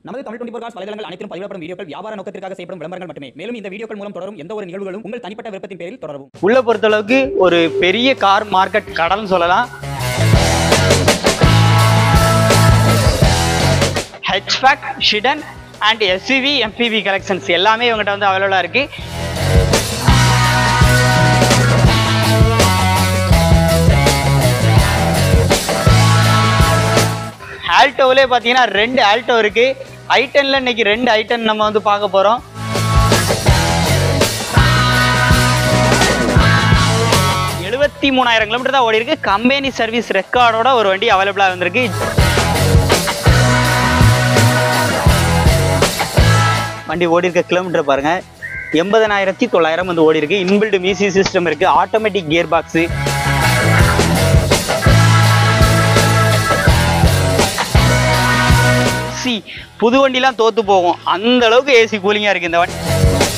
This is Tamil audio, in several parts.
நமது தமிழ் டுவெண்டி காஸ் வலைதளங்கள் அனைத்தும் பதிவிடப்படும் வீடியோக்கள் வியாபார நோக்கத்திற்காக செய்யப்படும் விளம்பரங்கள் மட்டுமே மேலும் இந்த வீடியோக்கள் மூலம் தொடரும் எந்த ஒரு நிகழ்வுகளும் உங்கள் தனிப்பட்ட விருப்பத்தின் பேரில் தொடரவும் உள்ள பொறுத்தளவுக்கு ஒரு பெரிய கார் மார்க்கெட் கடல்னு சொல்லலாம் hatchback sedan and SUV MPV collections எல்லாமே இவங்ககிட்ட வந்து அவைலபிளாக இருக்கு ஆல்டோவிலே பார்த்தீங்கன்னா ரெண்டு ஆல்டோ இருக்கு ஐட்டன்ல இன்னைக்கு ரெண்டு ஐட்டன் நம்ம வந்து பார்க்க போகிறோம் எழுபத்தி மூணாயிரம் கிலோமீட்டர் தான் ஓடி இருக்கு கம்பெனி சர்வீஸ் ரெக்கார்டோட ஒரு வண்டி அவைலபிளாக வந்திருக்கு வண்டி ஓடி இருக்க கிலோமீட்டர் பாருங்க எண்பதனாயிரத்தி தொள்ளாயிரம் வந்து ஓடி இருக்கு இன்பில்ட் மியூசிக் சிஸ்டம் இருக்கு ஆட்டோமேட்டிக் கியர் பாக்ஸு சி புது வண்டிலாம் தோத்து போகும் அந்த அளவுக்கு ஏசி கூலிங்கா இருக்கு இந்த வண்டி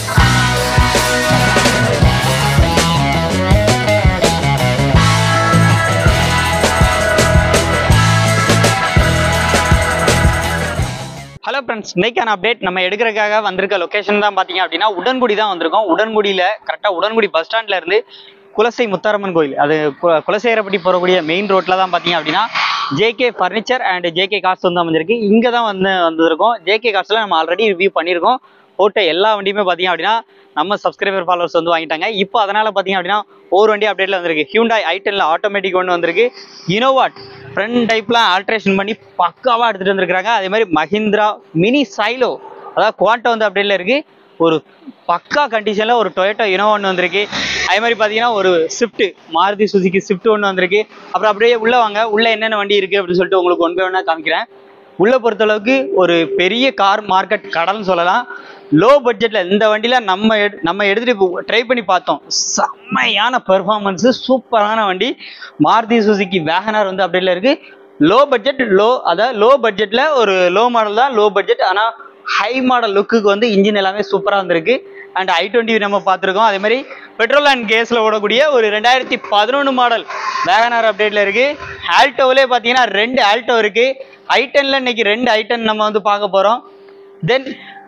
ஹலோ ஃப்ரெண்ட்ஸ் இன்னைக்கான அப்டேட் நம்ம எடுக்கிறதுக்காக வந்திருக்க லொகேஷன் தான் பார்த்தீங்க அப்படின்னா உடன்குடி தான் வந்திருக்கோம் உடன்குடியில் கரெக்டாக உடன்குடி பஸ் ஸ்டாண்ட்ல இருந்து குலசை முத்தாரம்மன் கோயில் அது கு- குலசேகரப்பட்டி போகக்கூடிய மெயின் ரோட்டில் தான் பார்த்தீங்க அப்படின்னா JK furniture and JK cars வந்து அமைஞ்சிருக்கு இங்கே தான் வந்து வந்திருக்கோம் ஜேகே கார்ஸில் நம்ம ஆல்ரெடி ரிவ்யூ பண்ணியிருக்கோம் போட்ட எல்லா வண்டியுமே பார்த்தீங்க அப்படின்னா நம்ம சப்ஸ்கிரைபர் ஃபாலோவர்ஸ் வந்து வாங்கிட்டாங்க இப்போ அதனால் பார்த்தீங்க அப்படின்னா ஒரு வண்டி அப்டேட்டில் வந்திருக்கு ஹியூண்டாய் ஐட்டனில் ஆட்டோமேட்டிக் ஒன்று வந்திருக்கு இனோவாட் ஃப்ரண்ட் டைப்லாம் ஆல்ட்ரேஷன் பண்ணி பக்காவாக எடுத்துகிட்டு வந்திருக்காங்க அதே மாதிரி மஹிந்திரா மினி சைலோ அதாவது குவாட்டோ வந்து அப்டேட்டில் இருக்குது ஒரு பக்கா கண்டிஷனில் ஒரு டொயோட்டோ இனோவா ஒன்று வந்திருக்கு அதே மாதிரி பார்த்தீங்கன்னா ஒரு ஸ்விஃப்ட் மாருதி சுசுகி ஸ்விஃப்ட் ஒன்று வந்திருக்கு அப்புறம் அப்படியே உள்ளே வாங்க உள்ளே என்னென்ன வண்டி இருக்குது அப்படின்னு சொல்லிட்டு உங்களுக்கு ஒன் பை ஒன்றா காமிக்கிறேன் உள்ள பொறுத்தளவுக்கு ஒரு பெரிய கார் மார்க்கெட் கடல்னு சொல்லலாம் லோ பட்ஜெட்ல இந்த வண்டியில நம்ம எடு- நம்ம எடுத்துட்டு ட்ரை பண்ணி பார்த்தோம் செம்மையான பெர்ஃபார்மன்ஸ் சூப்பரான வண்டி மாருதி சுசுகி வேகனார் வந்து அப்படில இருக்கு லோ பட்ஜெட் லோ அதாவது லோ பட்ஜெட்ல ஒரு லோ மாடல் தான் லோ பட்ஜெட் ஆனா ஹை மாடல் லுக்குக்கு வந்து இன்ஜின் எல்லாமே சூப்பரா வந்திருக்கு அண்ட் ஐ டுவெண்ட்டி நம்ம பார்த்துருக்கோம் அதே மாதிரி பெட்ரோல் அண்ட் கேஸ்ல ஓடக்கூடிய ஒரு ரெண்டாயிரத்தி பதினொன்று மாடல் வேகனார் அப்டேட்ல இருக்கு ஆல்டோவிலே பார்த்தீங்கன்னா ரெண்டு ஆல்டோ இருக்கு ஐட்டன்ல இன்னைக்கு ரெண்டு ஐட்டன் நம்ம வந்து பார்க்க போறோம் தென்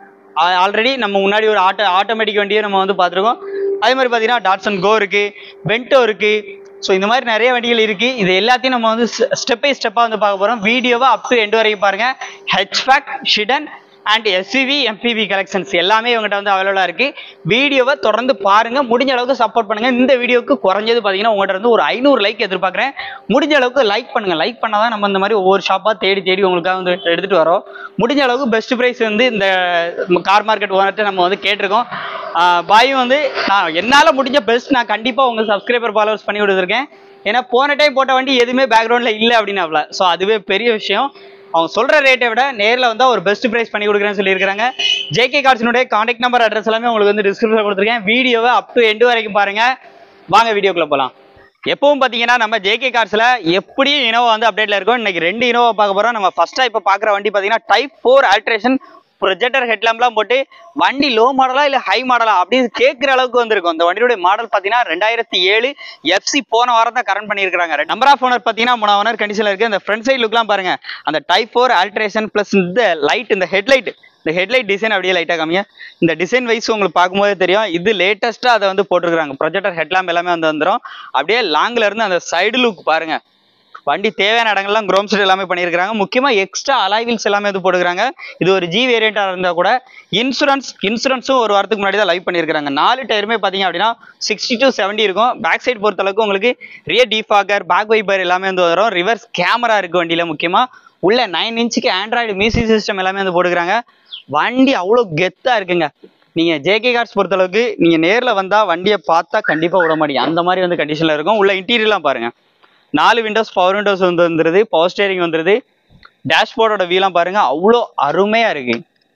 ஆல்ரெடி நம்ம முன்னாடி ஒரு ஆட்டோ ஆட்டோமேட்டிக் வண்டியை நம்ம வந்து பார்த்துருக்கோம் அதே மாதிரி பார்த்தீங்கன்னா டாட்சன் கோ இருக்கு பென்டோ இருக்கு ஸோ இந்த மாதிரி நிறைய வண்டிகள் இருக்கு இது எல்லாத்தையும் நம்ம வந்து ஸ்டெப் பை ஸ்டெப்பாக வந்து பார்க்க போறோம் வீடியோவை அப் டு எண்ட் வரைக்கும் பாருங்க hatchback sedan and SUV MPV collections எல்லாமே இவங்ககிட்ட வந்து அவைலபிளாக இருக்கு வீடியோவை தொடர்ந்து பாருங்க முடிஞ்ச அளவுக்கு சப்போர்ட் பண்ணுங்க இந்த வீடியோக்கு குறைஞ்சது பார்த்தீங்கன்னா உங்கள்கிட்ட இருந்து ஒரு ஐநூறு லைக் எதிர்பார்க்குறேன் முடிஞ்ச அளவுக்கு லைக் பண்ணுங்க லைக் பண்ணால் தான் நம்ம இந்த மாதிரி ஒவ்வொரு ஷாப்பாக தேடி தேடி உங்களுக்காக வந்து எடுத்துட்டு வரோம் முடிஞ்ச அளவுக்கு பெஸ்ட் ப்ரைஸ் வந்து இந்த கார் மார்க்கெட் ஓனர்கிட்ட நம்ம வந்து கேட்டிருக்கோம் பாயும் வந்து நான் என்னால் முடிஞ்ச பெஸ்ட் நான் கண்டிப்பாக உங்கள் சப்ஸ்கிரைபர் ஃபாலோவர்ஸ் பண்ணி கொடுத்துருக்கேன் ஏன்னா போன டைம் போட்ட வண்டி எதுவுமே பேக்ரவுண்டில் இல்லை அப்படின்னாப்ல ஸோ அதுவே பெரிய விஷயம் அவங்க சொல்கிற ரேட்டை விட நேரில் வந்தால் ஒரு பெஸ்ட் ப்ரைஸ் பண்ணி கொடுக்குறேன்னு சொல்லியிருக்காங்க ஜேகே கார்ட்ஸினுடைய காண்டாக்ட் நம்பர் அட்ரஸ் எல்லாமே உங்களுக்கு வந்து டிஸ்கிரிப்ஷனில் கொடுத்துருக்கேன் வீடியோவை அப் டு எண்டு வரைக்கும் பாருங்கள் வாங்க வீடியோக்குள்ளே போகலாம் எப்பவும் பார்த்தீங்கன்னா நம்ம ஜேகே கார்ஸில் எப்படியும் இனோவா வந்து அப்டேட்டில் இருக்கும் இன்னைக்கு ரெண்டு இனோவா பார்க்க போகிறோம் நம்ம ஃபஸ்ட்டாக இப்போ பார்க்குற வண்டி பார்த்தீங்கன்னா டைப் ஃபோர் ஆல்ட்ரேஷன் ப்ரொஜெக்டர் ஹெட்லாம்ப்லாம் போட்டு வண்டி லோ மாடலா இல்லை ஹை மாடலா அப்படின்னு கேட்குற அளவுக்கு வந்திருக்கும் இந்த வண்டியோட மாடல் பார்த்தீங்கன்னா ரெண்டாயிரத்தி ஏழு எஃப்சி போன வாரம் தான் கரண்ட் பண்ணியிருக்காங்க நம்பர் ஆஃப் ஓனர் பார்த்தீங்கன்னா மூணு ஓனர் கண்டிஷனில் இருக்குது அந்த ஃப்ரண்ட் சைடு லுக்லாம் பாருங்க அந்த டைப் ஃபோர் ஆல்ட்ரேஷன் ப்ளஸ் இந்த லைட் இந்த ஹெட்லைட் இந்த ஹெட்லைட் டிசைன் அப்படியே லைட்டாக காமிங்க இந்த டிசைன் வைஸ் உங்களுக்கு பார்க்கும்போதே தெரியும் இது லேட்டஸ்ட்டாக அதை வந்து போட்டிருக்காங்க ப்ரொஜெக்டர் ஹெட்லாம்ப் எல்லாமே வந்து வந்துடும் அப்படியே லாங்கில் இருந்து அந்த சைடு லுக் பாருங்க வண்டி தேவையான இடங்கள்லாம் குரோம் செட் எல்லாமே பண்ணியிருக்காங்க முக்கியமாக எக்ஸ்ட்ரா அலாய்வில்ஸ் எல்லாமே வந்து போட்டுக்கிறாங்க இது ஒரு ஜி வேரியண்ட்டாக இருந்தால் கூட இன்சூரன்ஸ் இன்சூரன்ஸும் ஒரு வாரத்துக்கு முன்னாடி தான் லைவ் பண்ணியிருக்காங்க நாலு டயருமே பார்த்தீங்க அப்படின்னா சிக்ஸ்டி டு செவன்ட்டி இருக்கும் பேக் சைடு பொறுத்தளவுக்கு உங்களுக்கு ரியர் டிஃபாகர் பேக் வைப்பர் எல்லாமே வந்து வரும் ரிவர்ஸ் கேமரா இருக்குது வண்டியில் முக்கியமாக உள்ள நைன் இன்ச்சுக்கு ஆண்ட்ராய்டு மியூசிக் சிஸ்டம் எல்லாமே வந்து போட்டுக்கிறாங்க வண்டி அவ்வளோ கெத்தாக இருக்குங்க நீங்கள் ஜேகே கார்ஸ் பொறுத்தளவுக்கு நீங்கள் நேரில் வந்தால் வண்டியை பார்த்தா கண்டிப்பாக விட மாட்டீங்க அந்த மாதிரி வந்து கண்டிஷனில் இருக்கும் உள்ள இன்டீரியர்லாம் பாருங்கள் நாலு விண்டோஸ் பவர் விண்டோஸ் வந்து வந்துருது பவர் ஸ்டேரிங் வந்துருது டேஷ்போர்டோட வீலாம் பாருங்க அவ்வளோ அருமையா இருக்கு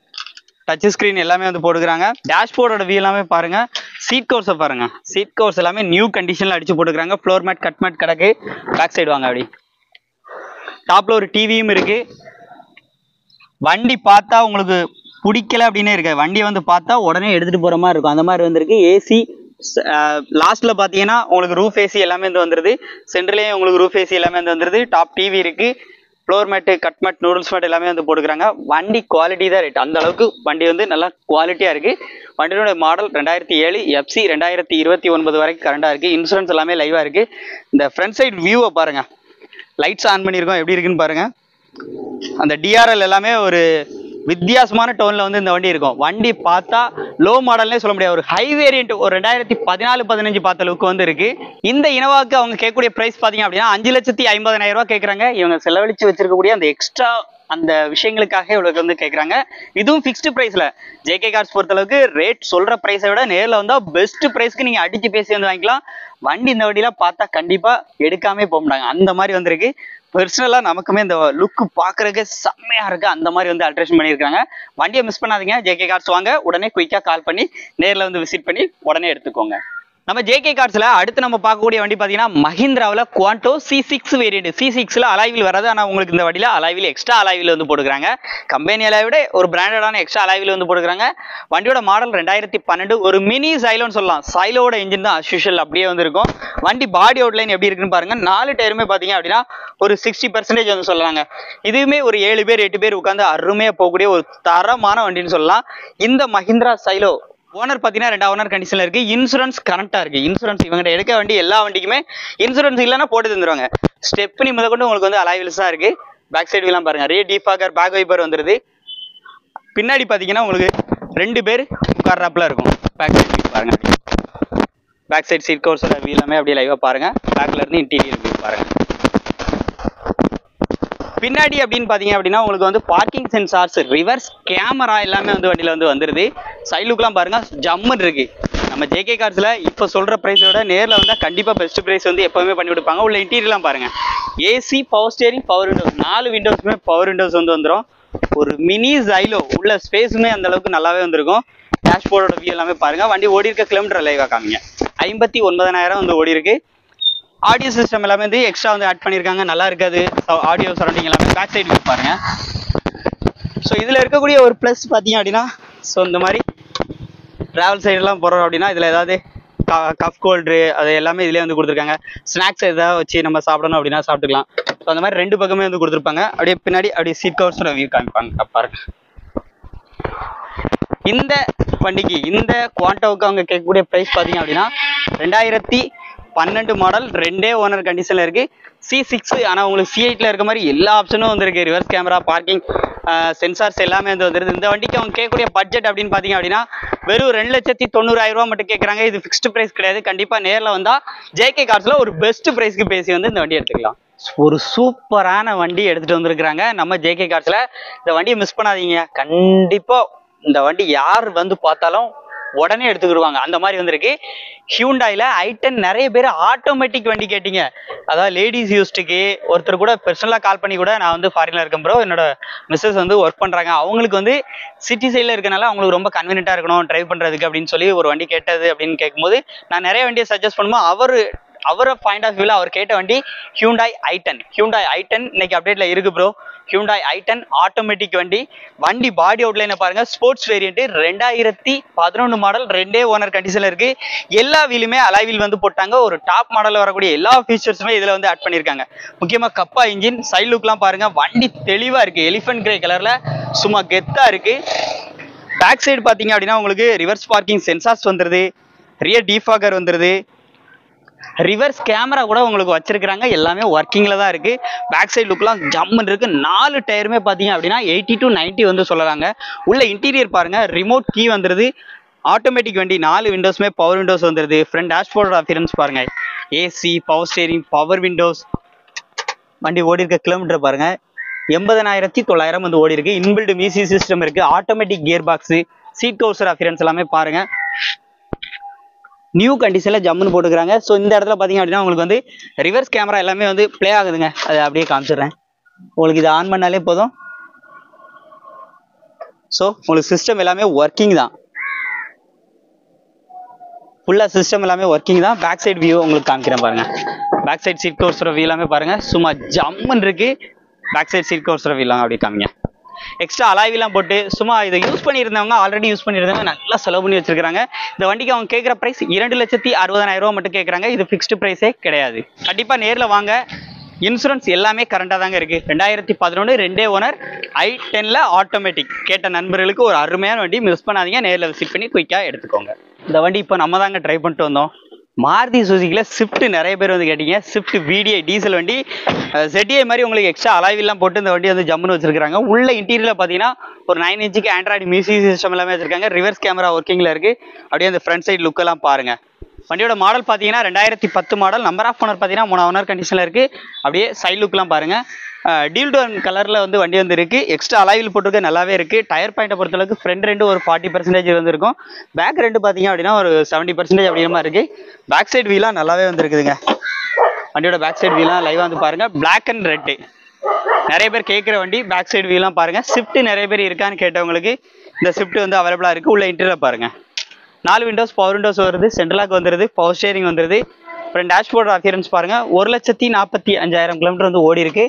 டச் ஸ்க்ரீன் எல்லாமே வந்து போட்டுக்கிறாங்க டேஷ்போர்டோட வீ எல்லாமே பாருங்க சீட் கவர்ஸை பாருங்க சீட் கவர்ஸ் எல்லாமே நியூ கண்டிஷன்ல அடிச்சு போட்டுக்கிறாங்க ஃப்ளோர் மேட் கட் மேட் கிடக்கு பேக் சைடு வாங்க அப்படி டாப்ல ஒரு டிவியும் இருக்கு வண்டி பார்த்தா உங்களுக்கு பிடிக்கல அப்படின்னே இருக்கு வண்டியை வந்து பார்த்தா உடனே எடுத்துட்டு போற மாதிரி இருக்கும் அந்த மாதிரி வந்திருக்கு ஏசி லாஸ்ட்ல பாத்தீங்கன்னா உங்களுக்கு ரூஃப் ஏசி எல்லாமே வந்து வந்துருது சென்டர்லயும் உங்களுக்கு ரூஃப் ஏசி எல்லாமே வந்து வந்துருது டாப் டிவி இருக்கு floor mat cut mat noodles mat எல்லாமே வந்து போட்டுக்கிறாங்க வண்டி குவாலிட்டி தான் ரேட் அந்த அளவுக்கு வண்டி வந்து நல்லா குவாலிட்டியாக இருக்குது வண்டியோட மாடல் ரெண்டாயிரத்தி ஏழு எஃப்சி ரெண்டாயிரத்தி இருபத்தி ஒன்பது வரைக்கும் கரண்டாக இருக்குது இன்சூரன்ஸ் எல்லாமே லைவாக இருக்குது இந்த ஃப்ரண்ட் சைடு வியூவை பாருங்கள் லைட்ஸ் ஆன் பண்ணியிருக்கோம் எப்படி இருக்குன்னு பாருங்கள் அந்த டிஆர்எல் எல்லாமே ஒரு வித்தியாசமான டோனில் வந்து இந்த வண்டி இருக்கும் வண்டி பார்த்தா லோ மாடல்னே சொல்ல முடியாது ஒரு ஹை வேரியன்ட் ஒரு ரெண்டாயிரத்தி பதினாலு பதினஞ்சு பார்த்த லுக் வந்து இருக்கு இந்த இனோவாக்கு அவங்க கேட்கக்கூடிய பிரைஸ் பார்த்தீங்க அப்படின்னா அஞ்சு லட்சத்தி ஐம்பதனாயிரம் ரூபாய் கேட்குறாங்க இவங்க செலவழிச்சு வச்சிருக்கக்கூடிய அந்த எக்ஸ்ட்ரா அந்த விஷயங்களுக்காக இவ்வளோக்கு வந்து கேட்குறாங்க இதுவும் ஃபிக்ஸ்டு ப்ரைஸில் ஜேகே கார்ஸ் பொறுத்தளவுக்கு ரேட் சொல்கிற ப்ரைஸை விட நேரில் வந்தால் பெஸ்ட் ப்ரைஸ்க்கு நீங்கள் அடித்து பேசி வந்து வாங்கிக்கலாம் வண்டி இந்த வண்டியில் பார்த்தா கண்டிப்பாக எடுக்காமே போக மாட்டாங்க அந்த மாதிரி வந்திருக்கு பர்சனலாக நமக்குமே இந்த லுக்கு பார்க்குறதுக்கு செம்மையாக இருக்குது அந்த மாதிரி வந்து அல்ட்ரேஷன் பண்ணியிருக்காங்க வண்டியை மிஸ் பண்ணாதீங்க ஜேகே கார்ஸ் வாங்க உடனே குயிக்காக கால் பண்ணி நேரில் வந்து விசிட் பண்ணி உடனே எடுத்துக்கோங்க நம்ம ஜேகே கார்ஸில் அடுத்து நம்ம பார்க்கக்கூடிய வண்டி பார்த்தீங்கன்னா மஹிந்திராவில் Quanto C six variant C சிக்ஸில் அலைவில் வராது ஆனால் உங்களுக்கு இந்த வண்டியில் அலைவில் எக்ஸ்ட்ரா அலைவில் வந்து போட்டுக்கிறாங்க கம்பெனி அலைவிட ஒரு பிராண்டடான எக்ஸ்ட்ரா அலைவில் வந்து போட்டுக்கிறாங்க வண்டியோட மாடல் ரெண்டாயிரத்தி பன்னெண்டு ஒரு மினி சைலோன்னு சொல்லலாம் சைலோட இன்ஜின் தான் அஸ்யூஷல் அப்படியே வந்து இருக்கும் வண்டி பாடி அவுட்லைன் எப்படி இருக்குன்னு பாருங்க நாலு டயருமே பார்த்தீங்க அப்படின்னா ஒரு சிக்ஸ்டி பர்சன்டேஜ் வந்து சொல்லலாங்க இதுவுமே ஒரு ஏழு பேர் எட்டு பேர் உட்காந்து அருமையாக போகக்கூடிய ஒரு தரமான வண்டின்னு சொல்லலாம் இந்த மஹிந்திரா சைலோ ஓனர் பார்த்தீங்கன்னா ரெண்டு ஓனர் கண்டிஷனில் இருக்கு இன்சூரன்ஸ் கரெக்டாக இருக்கு இன்சூரன்ஸ் இவங்க எடுக்க வேண்டிய எல்லா வண்டிக்குமே இன்சூரன்ஸ் இல்லைன்னா போட்டு தந்துருவாங்க ஸ்டெப்னி முத கொண்டு உங்களுக்கு வந்து அலைவில்ஸ் தான் இருக்கு பேக் சைடு எல்லாம் பாருங்க ரே டீஃபாகர் பேக் வைப்பர் வந்துருது பின்னாடி பார்த்தீங்கன்னா உங்களுக்கு ரெண்டு பேர் உட்கார்றாப்புல இருக்கும் பேக் சைடு பாருங்க பேக் சைடு சீட் கவர்ஸோட எல்லாமே அப்படியே லைவாக பாருங்க பேக்ல இருந்து இன்டீரியர் வியூ பாருங்க பின்னாடி அப்படின்னு பார்த்தீங்க அப்படின்னா உங்களுக்கு வந்து பார்க்கிங் சென்சார்ஸ் ரிவர்ஸ் கேமரா எல்லாமே வந்து வண்டியில் வந்து வந்துருது சைட் லுக்லாம் பாருங்க ஜம்முன்னு இருக்கு நம்ம ஜேகே கார்ஸில் இப்போ சொல்கிற ப்ரைஸோட நேரில் வந்தால் கண்டிப்பாக பெஸ்ட் ப்ரைஸ் வந்து எப்போவுமே பண்ணி கொடுப்பாங்க உள்ள இன்டீரியர்லாம் பாருங்க AC power steering power windows நாலு விண்டோஸுமே பவர் விண்டோஸ் வந்து வந்துடும் ஒரு மினி ஜைலோ உள்ள ஸ்பேஸுமே அந்த அளவுக்கு நல்லாவே வந்திருக்கும் டேஷ்போர்டோட வியூ எல்லாமே பாருங்க வண்டி ஓடி இருக்க கிலோமீட்டர் லைவாக காமிங்க ஐம்பத்தி ஒன்பதனாயிரம் வந்து ஓடி இருக்கு ஆடியோ சிஸ்டம் எல்லாமே வந்து எக்ஸ்ட்ரா வந்து ஆட் பண்ணியிருக்காங்க நல்லா இருக்காது ஆடியோ சரௌண்டிங் எல்லாமே பேக் சைடு வியூ பாருங்க ஸோ இதில் இருக்கக்கூடிய ஒரு ப்ளஸ் பார்த்தீங்க அப்படின்னா ஸோ இந்த மாதிரி ட்ராவல் சைடெல்லாம் போகிறோம் அப்படின்னா இதில் ஏதாவது கஃப் கோல்டு அது எல்லாமே இதிலே வந்து கொடுத்துருக்காங்க ஸ்நாக்ஸ் எதாவது வச்சு நம்ம சாப்பிடணும் அப்படின்னா சாப்பிட்டுக்கலாம் ஸோ அந்த மாதிரி ரெண்டு பக்கமே வந்து கொடுத்துருப்பாங்க அப்படியே பின்னாடி அப்படியே சீட் கவர்ஸோட வியூ காமிப்பாங்க பாருங்க இந்த வண்டிக்கு இந்த குவாண்டோவுக்கு அவங்க கேட்கக்கூடிய ப்ரைஸ் பார்த்தீங்க அப்படின்னா ரெண்டாயிரத்தி பன்னெண்டு மாடல் ரெண்டே ஓனர் கண்டிஷனில் இருக்குது சி சிக்ஸ் ஆனால் உங்களுக்கு சி எயிட்டில் இருக்க மாதிரி எல்லா ஆப்ஷனும் வந்துருக்கு ரிவர்ஸ் கேமரா பார்க்கிங் சென்சார்ஸ் எல்லாமே வந்து வந்துருது இந்த வண்டிக்கு அவங்க கேட்கக்கூடிய பட்ஜெட் அப்படின்னு பார்த்தீங்க அப்படின்னா வெறும் ரெண்டு லட்சத்தி தொண்ணூறாயிரம் ரூபா மட்டும் கேட்குறாங்க இது ஃபிக்ஸ்டு ப்ரைஸ் கிடையாது கண்டிப்பாக நேரில் வந்தால் ஜேகே கார்ஸில் ஒரு பெஸ்ட் ப்ரைஸ்க்கு பேசி வந்து இந்த வண்டி எடுத்துக்கலாம் ஒரு சூப்பரான வண்டி எடுத்துட்டு வந்திருக்கிறாங்க நம்ம ஜேகே கார்ஸில் இந்த வண்டியை மிஸ் பண்ணாதீங்க கண்டிப்பாக இந்த வண்டி யார் வந்து பார்த்தாலும் உடனே எடுத்துக்கிடுவாங்க அந்த மாதிரி வந்திருக்கு ஹியூண்டாயில் ஐட்டன் நிறைய பேர் ஆட்டோமேட்டிக் வண்டி கேட்டீங்க அதாவது லேடிஸ் யூஸ்டுக்கு ஒருத்தர் கூட பர்சனலாக கால் பண்ணி கூட நான் வந்து ஃபாரினில் இருக்கேன் ப்ரோ என்னோட மிஸ்ஸஸ் வந்து ஒர்க் பண்ணுறாங்க அவங்களுக்கு வந்து சிட்டி சைடில் இருக்கனால அவங்களுக்கு ரொம்ப கன்வீனியண்ட்டாக இருக்கணும் ட்ரைவ் பண்ணுறதுக்கு அப்படின்னு சொல்லி ஒரு வண்டி கேட்டது அப்படின்னு கேட்கும்போது நான் நிறைய வண்டியை சஜஸ்ட் பண்ணும்போது அவர் அவரை பாயிண்ட் ஆஃப் வியூவில் அவர் கேட்ட வண்டி ஹியூண்டாய் ஐட்டன் ஹியூண்டாய் ஐட்டன் இன்னைக்கு அப்டேட்ல இருக்கு ப்ரோ ஹியூண்டாய் ஐட்டன் ஆட்டோமேட்டிக் வண்டி வண்டி பாடி அவுட்லைனை பாருங்க ஸ்போர்ட்ஸ் வேரியன்ட் ரெண்டாயிரத்தி பதினொன்று மாடல் ரெண்டே ஓனர் கண்டிஷனில் இருக்கு எல்லா வீலுமே அலைவில் வந்து போட்டாங்க ஒரு டாப் மாடலில் வரக்கூடிய எல்லா ஃபீச்சர்ஸுமே இதில் வந்து ஆட் பண்ணியிருக்காங்க முக்கியமாக கப்பா இன்ஜின் சைட் லுக்லாம் பாருங்க வண்டி தெளிவாக இருக்கு எலிஃபென்ட் கிரே கலரில் சும்மா கெத்தாக இருக்கு பேக் சைடு பார்த்தீங்க அப்படின்னா உங்களுக்கு ரிவர்ஸ் பார்க்கிங் சென்சார்ஸ் வந்துருது ரியர் டீஃபாகர் வந்துருது ரிவர்ஸ் கேமரா கூட உங்களுக்கு வச்சிருக்கிறாங்க எல்லாமே ஒர்க்கிங்கில் தான் இருக்கு பேக் சைடு லுக்லாம் ஜம்முன்னு இருக்கு நாலு டயருமே பார்த்தீங்க அப்படின்னா எயிட்டி டு 90 வந்து சொல்லலாங்க உள்ள இன்டீரியர் பாருங்க ரிமோட் கீ வந்துருது ஆட்டோமேட்டிக் வண்டி நாலு விண்டோஸுமே பவர் விண்டோஸ் வந்துருது ஃப்ரண்ட் டேஷ்போர்டோட அஃபியரன்ஸ் பாருங்க AC power steering power windows வண்டி ஓடி இருக்க கிலோமீட்டர் பாருங்க எண்பதனாயிரத்தி தொள்ளாயிரம் வந்து ஓடி இருக்கு இன்பில்டு மியூசிக் சிஸ்டம் இருக்கு ஆட்டோமேட்டிக் கியர் பாக்ஸ் சீட் கவுசர் அஃபியரன்ஸ் எல்லாமே பாருங்க நியூ கண்டிஷனில் ஜம்முன்னு போட்டுக்கிறாங்க ஸோ இந்த இடத்துல பார்த்தீங்க அப்படின்னா உங்களுக்கு வந்து ரிவர்ஸ் கேமரா எல்லாமே வந்து ப்ளே ஆகுதுங்க அதை அப்படியே காமிச்சிடுறேன் உங்களுக்கு இதை ஆன் பண்ணாலே போதும் ஸோ உங்களுக்கு சிஸ்டம் எல்லாமே ஒர்க்கிங் தான் ஃபுல்லாக சிஸ்டம் எல்லாமே ஒர்க்கிங் தான் பேக் சைடு வியூ உங்களுக்கு காமிக்கிறேன் பாருங்க பேக் சைடு சீட் கவர்ஸோட வியூ எல்லாமே பாருங்க சும்மா ஜம்முன்னு இருக்கு பேக் சைடு சீட் கவர்ஸோட வியூ எல்லாம் அப்படியே காமிங்க எக்ஸ்ட்ரா அலாய்விலாம் போட்டு சும்மா இதை யூஸ் பண்ணியிருந்தவங்க ஆல்ரெடி யூஸ் பண்ணியிருந்தவங்க நல்லா செலவு பண்ணி வச்சிருக்காங்க இந்த வண்டிக்கு அவங்க கேட்குற ப்ரைஸ் இரண்டு லட்சத்தி அறுபதாயிரம் ரூபா மட்டும் கேட்குறாங்க இது ஃபிக்ஸ்டு ப்ரைஸே கிடையாது கண்டிப்பாக நேரில் வாங்க இன்சூரன்ஸ் எல்லாமே கரண்டாக தாங்க இருக்கு ரெண்டாயிரத்தி பதினொன்று ரெண்டே ஓனர் ஐ டென்ல ஆட்டோமேட்டிக் கேட்ட நண்பர்களுக்கு ஒரு அருமையான வண்டி மிஸ் பண்ணாதீங்க நேரில் விசிட் பண்ணி குயிக்காக எடுத்துக்கோங்க இந்த வண்டி இப்போ நம்ம தாங்க ட்ரை பண்ணிட்டு வந்தோம் மாருதி சுசுக்கியில் ஸ்விஃப்ட் நிறைய பேர் வந்து கேட்டீங்க ஸ்விஃப்ட் விடிஐ டீசல் வண்டி ZDI மாதிரி உங்களுக்கு எக்ஸ்ட்ரா அலாய்வெல்லாம் போட்டு இந்த வண்டி வந்து ஜம்முன்னு வச்சிருக்காங்க உள்ள இன்டீரியரில் பார்த்தீங்கன்னா ஒரு நைன் இன்ச்சுக்கு ஆண்ட்ராய்டு மியூசிக் சிஸ்டம் எல்லாமே வச்சிருக்காங்க ரிவர்ஸ் கேமரா ஒர்க்கிங்கில் இருக்கு அப்படியே அந்த ஃப்ரண்ட் சைடு லுக் எல்லாம் பாருங்க வண்டியோட மாடல் பார்த்தீங்கன்னா ரெண்டாயிரத்தி பத்து மாடல் நம்பர் ஆஃப் ஓனர் பார்த்தீங்கன்னா மூணு ஓனர் கண்டிஷனில் இருக்குது அப்படியே சைட் லுக்லாம் பாருங்கள் டீல் டோன் கலரில் வந்து வண்டி வந்து இருக்குது எக்ஸ்ட்ரா அலாயில் போட்டிருக்க நல்லாவே இருக்குது டயர் பாயிண்ட்டை பொறுத்தளவுக்கு ஃப்ரண்ட் ரெண்டு ஒரு ஃபார்ட்டி பர்சன்டேஜ் வந்துருக்கும் பேக் ரெண்டு பார்த்தீங்க அப்படின்னா ஒரு செவன்ட்டி பர்சன்டேஜ் அப்படிங்கிற மாதிரி இருக்குது பேக் சைடு வீலாம் நல்லாவே வந்துருக்குதுங்க வண்டியோட பேக் சைடு வீலாம் லைவாக வந்து பாருங்கள் Black அண்ட் ரெட்டு நிறைய பேர் கேட்குற வண்டி பேக் சைடு வீலாம் பாருங்கள் ஷிஃப்ட் நிறைய பேர் இருக்கான்னு கேட்டவங்களுக்கு இந்த ஷிஃப்ட் வந்து அவைலபிளாக இருக்குது உள்ள இன்டீரியர் பாருங்கள் நாலு விண்டோஸ் பவர் விண்டோஸ் வருது சென்ட்ரலாக் வந்துருது பவர் ஸ்டேரிங் வந்துருது அப்புறம் டேஷ்போர்ட் அப்பியரன்ஸ் பாருங்க ஒரு லட்சத்தி நாற்பத்தி அஞ்சாயிரம் கிலோமீட்டர் வந்து ஓடி இருக்கு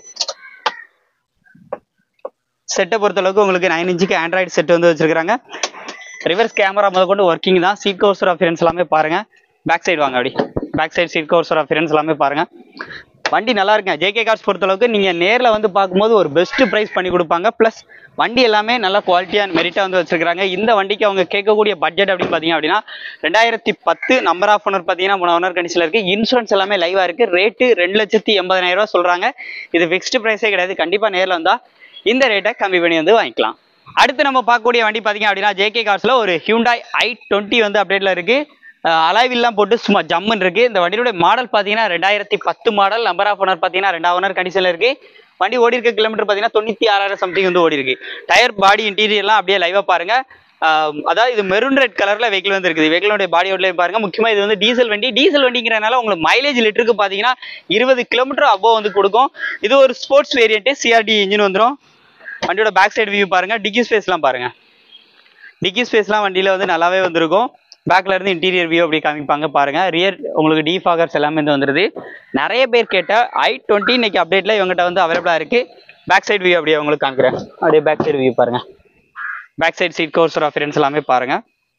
செட்டை பொறுத்தளவுக்கு உங்களுக்கு நைன் இன்ச்சுக்கு ஆண்ட்ராய்டு செட் வந்து வச்சிருக்காங்க ரிவர்ஸ் கேமரா முதற்கொண்டு ஒர்க்கிங் தான் சீட் கவர்சர் அப்பியரன்ஸ் எல்லாமே பாருங்க பேக் சைடு வாங்க அப்படி back side seat covers appearance எல்லாமே பாருங்க வண்டி நல்லா இருக்குங்க ஜேகே கார்ஸ் பொறுத்தளவுக்கு நீங்க நேர்ல வந்து பார்க்கும்போது ஒரு பெஸ்ட் பிரைஸ் பண்ணி கொடுப்பாங்க ப்ளஸ் வண்டி எல்லாமே நல்ல குவாலிட்டியாக மெரிட்டாக வந்து வச்சிருக்காங்க இந்த வண்டிக்கு அவங்க கேட்கக்கூடிய பட்ஜெட் அப்படின்னு பார்த்தீங்க அப்படின்னா ரெண்டாயிரத்தி பத்து நம்பர் ஆஃப் ஓனர் பார்த்தீங்கன்னா மூணு ஓனர் கண்டிஷனில் இருக்கு இன்சூரன்ஸ் எல்லாமே லைவாக இருக்கு ரேட்டு ரெண்டு லட்சத்தி எண்பதாயிரம் ரூபா சொல்றாங்க இது ஃபிக்ஸ்டு ப்ரைஸே கிடையாது கண்டிப்பாக நேரில் வந்தா இந்த ரேட்டை கம்மி பண்ணி வந்து வாங்கிக்கலாம் அடுத்து நம்ம பார்க்கக்கூடிய வண்டி பார்த்தீங்க அப்படின்னா ஜேகே கார்ஸில் ஒரு ஹியூண்டாய் ஐ டுவெண்ட்டி வந்து அப்டேட்ல இருக்கு அலாய்வில்லாம் போட்டு சும்மா ஜம்முன்னு இருக்கு இந்த வண்டியோட மாடல் பார்த்தீங்கன்னா ரெண்டாயிரத்தி பத்து மாடல் நம்பர் ஆஃப் ஓனர் பார்த்தீங்கன்னா ரெண்டாவது ஓனர் கண்டிஷனில் இருக்கு வண்டி ஓடி இருக்க கிலோமீட்டர் பார்த்தீங்கன்னா தொண்ணூற்றி ஆறாயிரம் சம்திங் வந்து ஓடி இருக்கு டயர் பாடி இன்டீரியர்லாம் அப்படியே லைவாக பாருங்க ஆஹ் அதாவது இது மெரூன் ரெட் கலர்ல வெஹிக்கிள் வந்து இருக்குது வெஹிக்கிளோட பாடி அவுட்லைன் பாருங்க முக்கியமா இது வந்து டீசல் வண்டி டீசல் வண்டிங்கிறனால உங்களுக்கு மைலேஜ் லிட்டருக்கு பாத்தீங்கன்னா இருபது கிலோமீட்டர் அபோவ் வந்து கொடுக்கும் இது ஒரு ஸ்போர்ட்ஸ் வேரியன்ட் சிஆர்டி இன்ஜின் வந்துடும் வண்டியோட பேக் சைடு வியூ பாருங்க டிக்கி ஸ்பேஸ்லாம் பாருங்க டிக்கி ஸ்பேஸ்லாம் வண்டியில வந்து நல்லாவே வந்திருக்கும் பேக்ல இருந்து இன்டீரியர் வியூ அப்படி காமிப்பாங்க பாருங்க ரியர் உங்களுக்கு டீஃபாகர்ஸ் எல்லாமே வந்து வந்துருது நிறைய பேர் கேட்ட ஐ டுவெண்ட்டி இன்னைக்கு அப்டேட்ல இவங்ககிட்ட வந்து அவைலபிளா இருக்கு பேக் சைடு வியூ அப்படியே உங்களுக்கு காமிக்கிறேன் அப்படியே பேக் சைடு வியூ பாருங்க back side seat covers reference எல்லாமே பாருங்க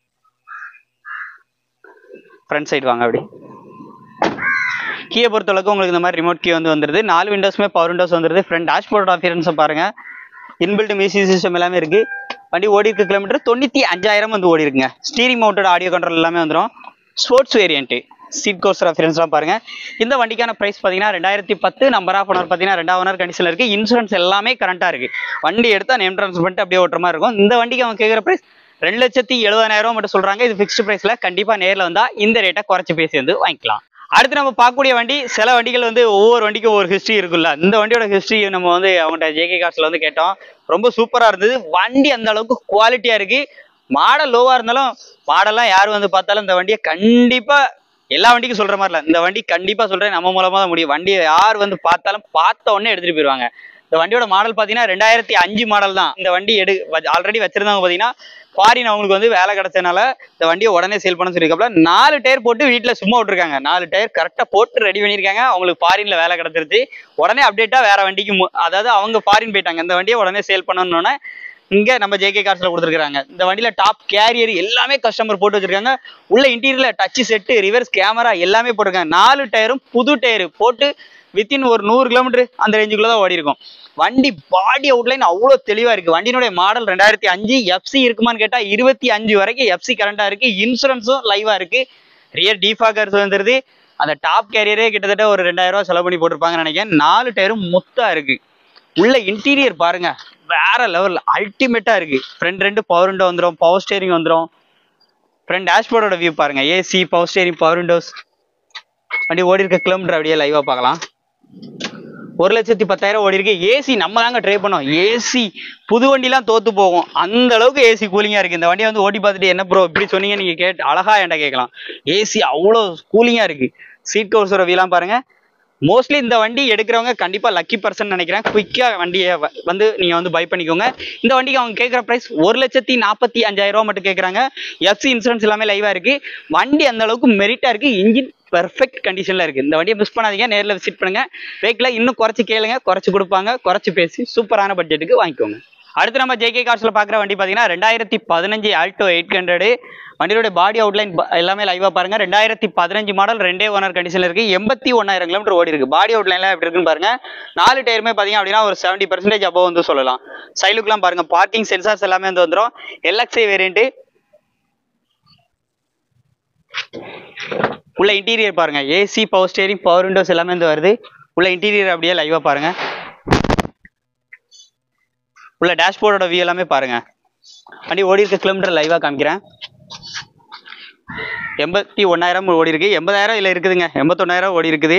ஃப்ரண்ட் சைடு வாங்க அப்படி கீயை பொறுத்தளவுக்கு உங்களுக்கு இந்த மாதிரி ரிமோட் கீ வந்து வந்துருது நாலு விண்டோஸுமே பவர் விண்டோஸ் வந்துருது ஃப்ரண்ட் டேஷ்போர்ட் ஆஃபியரன்ஸை பாருங்க இன்பில்ட் மியூசிக் சிஸ்டம் எல்லாமே இருக்கு வண்டி ஓடி இருக்க கிலோமீட்டர் தொண்ணூற்றி அஞ்சாயிரம் வந்து ஓடி இருக்குங்க ஸ்டீரிங் மவுண்டட் ஆடியோ கண்ட்ரோல் எல்லாமே வந்துடும் ஸ்போர்ட்ஸ் வேரியன்ட்டு சீட் கோர்ஸ் ரெஃபரன்ஸ்லாம் பாருங்க இந்த வண்டிக்கான பிரைஸ் பார்த்தீங்கன்னா ரெண்டாயிரத்தி பத்து நம்பர் ஆஃப் ஓனர் பார்த்தீங்கன்னா ரெண்டாவது ஓனர் கண்டிஷனில் இருக்கு இன்சூரன்ஸ் எல்லாமே கரண்ட்டாக இருக்கு வண்டி எடுத்தா நேம் ட்ரான்ஸ்ஃபர் பண்ணிட்டு அப்படியே ஓட்டுற மாதிரி இருக்கும் இந்த வண்டிக்கு அவங்க கேட்குற பிரைஸ் ரெண்டு லட்சத்தி எழுபதாயிரம் மட்டும் சொல்றாங்க இது ஃபிக்ஸ்டு பிரைஸ்ல கண்டிப்பா நேர்ல வந்தா இந்த ரேட்டை குறைச்சு பேசி வந்து வாங்கிக்கலாம் அடுத்து நம்ம பார்க்கக்கூடிய வண்டி சில வண்டிகள் வந்து ஒவ்வொரு வண்டிக்கும் ஒவ்வொரு ஹிஸ்ட்ரி இருக்குல்ல இந்த வண்டியோட ஹிஸ்ட்ரி நம்ம வந்து அவங்கள்ட்ட ஜேகே கார்ஸ்ல வந்து கேட்டோம் ரொம்ப சூப்பரா இருந்தது வண்டி அந்த அளவுக்கு குவாலிட்டியா இருக்கு மாடல் லோவா இருந்தாலும் மாடெல்லாம் யார் வந்து பார்த்தாலும் இந்த வண்டியை கண்டிப்பா எல்லா வண்டிக்கும் சொல்ற மாதிரி இல்ல இந்த வண்டி கண்டிப்பா சொல்றேன் நம்ம மூலமா தான் முடியும் வண்டியை யார் வந்து பார்த்தாலும் பார்த்த உடனே எடுத்துட்டு போயிருவாங்க இந்த வண்டியோட மாடல் பார்த்தீங்கன்னா ரெண்டாயிரத்தி அஞ்சு மாடல் தான் இந்த வண்டி எடு ஆல்ரெடி வச்சிருந்தவங்க பார்த்தீங்கன்னா ஃபாரின் அவங்களுக்கு வந்து வேலை கிடைச்சதுனால இந்த வண்டியை உடனே சேல் பண்ண சொல்லியிருக்காப்ல நாலு டயர் போட்டு வீட்டில் சும்மா விட்டுருக்காங்க நாலு டயர் கரெக்டாக போட்டு ரெடி பண்ணியிருக்காங்க அவங்களுக்கு ஃபாரின்ல வேலை கிடைச்சிருச்சு உடனே அப்டேட்டாக வேற வண்டிக்கு மு- அதாவது அவங்க ஃபாரின் போயிட்டாங்க இந்த வண்டியை உடனே சேல் பண்ணணுன்னே இங்க நம்ம ஜேகே கார்ஸ்ல கொடுத்துருக்காங்க இந்த வண்டியில டாப் கேரியர் எல்லாமே கஸ்டமர் போட்டு வச்சிருக்காங்க உள்ள இன்டீரியர்ல டச் செட்டு ரிவர்ஸ் கேமரா எல்லாமே போட்டிருக்காங்க நாலு டயரும் புது டயர் போட்டு வித்தின் ஒரு நூறு கிலோமீட்டர் அந்த ரேஞ்சுக்குள்ள தான் ஓடி இருக்கும் வண்டி பாடி அவுட்லைன் அவ்வளோ தெளிவா இருக்கு வண்டியினுடைய மாடல் ரெண்டாயிரத்தி அஞ்சு எஃப்சி இருக்குமான்னு கேட்டா இருபத்தி அஞ்சு வரைக்கும் எஃப்சி கரண்டா இருக்கு இன்சூரன்ஸும் லைவா இருக்கு ரியர் டிஃபாகர்ஸ் வந்துருது அந்த டாப் கேரியரே கிட்டத்தட்ட ஒரு ரெண்டாயிரம் ரூபாய் செலவு பண்ணி போட்டிருப்பாங்கன்னு நினைக்கிறேன் நாலு டயரும் முத்தா இருக்கு உள்ள இன்டீரியர் பாருங்க வேற லெவல் அல்டிமேட்டா இருக்கு ஃப்ரண்ட் ரெண்டு பவர் விண்டோ வந்துடும் பவர் ஸ்டேரிங் வந்துடும் ஃப்ரண்ட் டேஷ்போர்டோட வியூ பாருங்க AC power steering power windows வண்டி ஓடி இருக்க கிலோமீட்டர் அப்படியே லைவா பார்க்கலாம் ஒரு லட்சத்தி பத்தாயிரம் ஓடி இருக்கு ஏசி நம்ம தாங்க ட்ரை பண்ணோம் ஏசி புது வண்டிலாம் தோத்து போகும் அந்த அளவுக்கு ஏசி கூலிங்கா இருக்கு இந்த வண்டியை வந்து ஓட்டி பார்த்துட்டு என்ன ப்ரோ இப்படி சொன்னீங்க நீங்க கேட்டு அழகா என்கிட்ட கேட்கலாம் ஏசி அவ்வளோ கூலிங்கா இருக்கு சீட் கவர்ஸோட வீலாம் பாருங்க மோஸ்ட்லி இந்த வண்டி எடுக்கிறவங்க கண்டிப்பா லக்கி பர்சன் நினைக்கிறேன் குயிக்கா வண்டியை வ- வந்து நீங்க வந்து பை பண்ணிக்கோங்க இந்த வண்டிக்கு அவங்க கேட்குற பிரைஸ் ஒரு லட்சத்தி நாற்பத்தி அஞ்சாயிரம் ரூபா மட்டும் கேட்குறாங்க எஃப்சி இன்சூரன்ஸ் எல்லாமே லைவா இருக்கு வண்டி அந்த அளவுக்கு மெரிட்டா இருக்கு இன்ஜின் பெர்ஃபெக்ட் கண்டிஷன்ல இருக்கு இந்த வண்டியை மிஸ் பண்ணாதீங்க நேர்ல விசிட் பண்ணுங்க வெஹிக்கிள இன்னும் குறைச்சு கேளுங்க குறைச்சு கொடுப்பாங்க குறைச்சு பேசி சூப்பரான பட்ஜெட்டுக்கு வாங்கிக்கோங்க அடுத்து நம்ம ஜேகே கார்ஸ்ல பாக்குற வண்டி பாத்தீங்கன்னா ரெண்டாயிரத்தி பதினஞ்சு ஆல்டோ எயிட் ஹண்ட்ரடு வண்டியோட பாடி அவுட்லைன் எல்லாமே லைவா பாருங்க ரெண்டாயிரத்தி பதினஞ்சு மாடல் ரெண்டே ஓனர் கண்டிஷன்ல இருக்கு எண்பத்தி ஒன்னாயிரம் கிலோமீட்டர் ஓடி இருக்கு பாடி அவுட்லைன்லாம் எப்படி இருக்குன்னு பாருங்க நாலு டயருமே பாத்தீங்க அப்படின்னா ஒரு செவன்டி பர்சன்டேஜ் above வந்து சொல்லலாம் சைலுக்குலாம் பாருங்க பார்க்கிங் சென்சார்ஸ் எல்லாமே வந்து வந்துடும் எல்எக்ஸ்ஐ வேரியன்ட் உள்ள இன்டீரியர் பாருங்க AC power steering power windows எல்லாமே வந்து வருது உள்ள இன்டீரியர் அப்படியே லைவா பாருங்க உள்ள டேஷ்போர்டோட வியூ எல்லாமே பாருங்க வண்டி ஓடி இருக்க கிலோமீட்டர் லைவா காமிக்கிறேன் எண்பத்தி ஒன்னாயிரம் ஓடி இருக்கு எண்பதாயிரம் இல்ல இருக்குதுங்க எண்பத்தொன்னாயிரம் ஓடி இருக்குது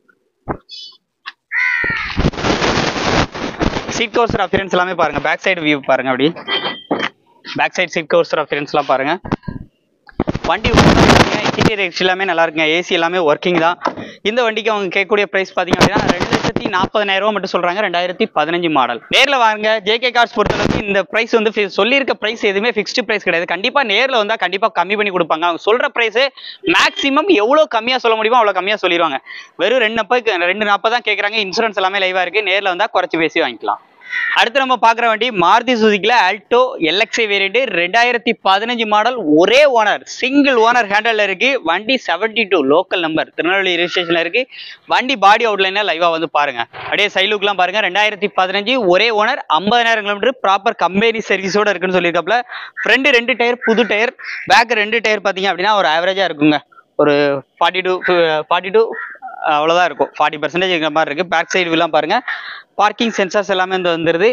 சீட் கவர்ஸ் அப்பியரன்ஸ் எல்லாமே பாருங்க பேக் சைடு வியூ பாருங்க அப்படி பேக் சைடு சீட் கவர்ஸ் அப்பியரன்ஸ்லாம் பாருங்க வண்டி இன்டீரியர் எக்ஸ் எல்லாமே நல்லா இருக்குங்க ஏசி எல்லாமே ஒர்க்கிங் தான் இந்த வண்டிக்கு அவங்க கேட்கக்கூடிய பிரைஸ் பார்த்தீங்க அப்படின்னா ரெண்டு லட்சத்தி நாற்பதாயிரம் ரூபா மட்டும் சொல்றாங்க ரெண்டாயிரத்தி பதினஞ்சு மாடல் நேரில் வாங்க ஜேகே கார்ஸ் பொறுத்தளவுக்கு இந்த பிரைஸ் வந்து fi- சொல்லியிருக்க பிரைஸ் எதுவுமே ஃபிக்ஸ்டு பிரைஸ் கிடையாது கண்டிப்பா நேரில் வந்தா கண்டிப்பா கம்மி பண்ணி கொடுப்பாங்க அவங்க சொல்ற பிரைஸ் மேக்ஸிமம் எவ்வளோ கம்மியா சொல்ல முடியுமோ அவ்வளோ கம்மியா சொல்லிடுவாங்க வெறும் ரெண்டு நாற்பது ரெண்டு நாற்பது தான் கேட்குறாங்க இன்சூரன்ஸ் எல்லாமே லைவா இருக்கு நேரில் வந்தா குறைச்சி பேசி வாங்கிக்கலாம் அடுத்து நம்ம பார்க்குற வண்டி மாருதி சுசுக்கில ஆல்டோ எல்எக்ஸ்ஐ வேரியண்ட் ரெண்டாயிரத்தி பதினஞ்சு மாடல் ஒரே ஓனர் சிங்கிள் ஓனர் ஹேண்டல்ல இருக்கு வண்டி seventy two local number Tirunelveli ரெஜிஸ்ட்ரேஷன்ல இருக்கு வண்டி பாடி அவுட்லைனா லைவா வந்து பாருங்க அப்படியே சைலுக்குலாம் பாருங்க ரெண்டாயிரத்தி பதினஞ்சு ஒரே ஓனர் ஐம்பதாயிரம் கிலோமீட்டர் ப்ராப்பர் கம்பெனி சர்வீஸோட இருக்குன்னு சொல்லியிருக்காப்ல ஃப்ரண்ட் ரெண்டு டயர் புது டயர் பேக் ரெண்டு டயர் பார்த்தீங்க அப்படின்னா ஒரு ஆவரேஜா இருக்குங்க ஒரு ஃபார்ட்டி டூ ஃபார்ட்டி டூ அவ்வளோதான் இருக்கும் ஃபார்ட்டி பர்சன்டேஜ் இருக்கிற மாதிரி இருக்கு பேக் சைடு எல்லாம் பாருங்க பார்க்கிங் சென்சார்ஸ் எல்லாமே வந்து வந்துருது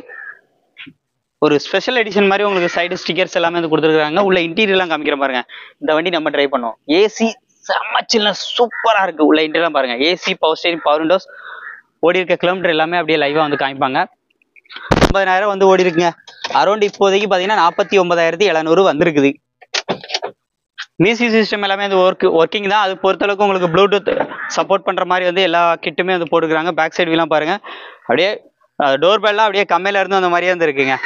ஒரு ஸ்பெஷல் எடிஷன் மாதிரி உங்களுக்கு சைடு ஸ்டிக்கர்ஸ் எல்லாமே வந்து கொடுத்துருக்காங்க உள்ள இன்டீரியர்லாம் காமிக்கிற பாருங்க இந்த வண்டி நம்ம ட்ரை பண்ணோம் ஏசி செம்ம சின்ன சூப்பரா இருக்கு உள்ள இன்டீரியர்லாம் பாருங்க AC power steering power windows ஓடி இருக்க கிலோமீட்டர் எல்லாமே அப்படியே லைவா வந்து காமிப்பாங்க ஐம்பதாயிரம் வந்து ஓடி இருக்குங்க அரௌண்ட் இப்போதைக்கு பார்த்தீங்கன்னா நாற்பத்தி ஒன்பதாயிரத்தி எழுநூறு வந்திருக்குது மியூசிக் சிஸ்டம் எல்லாமே வந்து ஒர்க் ஒர்க்கிங் தான் அது பொறுத்தளவுக்கு உங்களுக்கு ப்ளூடூத் சப்போர்ட் பண்ற மாதிரி வந்து எல்லா கிட்டுமே வந்து போட்டுக்கிறாங்க பேக் சைடு எல்லாம் பாருங்க அப்படியே டோர் பெல்லாம் அப்படியே கம்மையில இருந்து அந்த மாதிரியே வந்து இருக்குங்க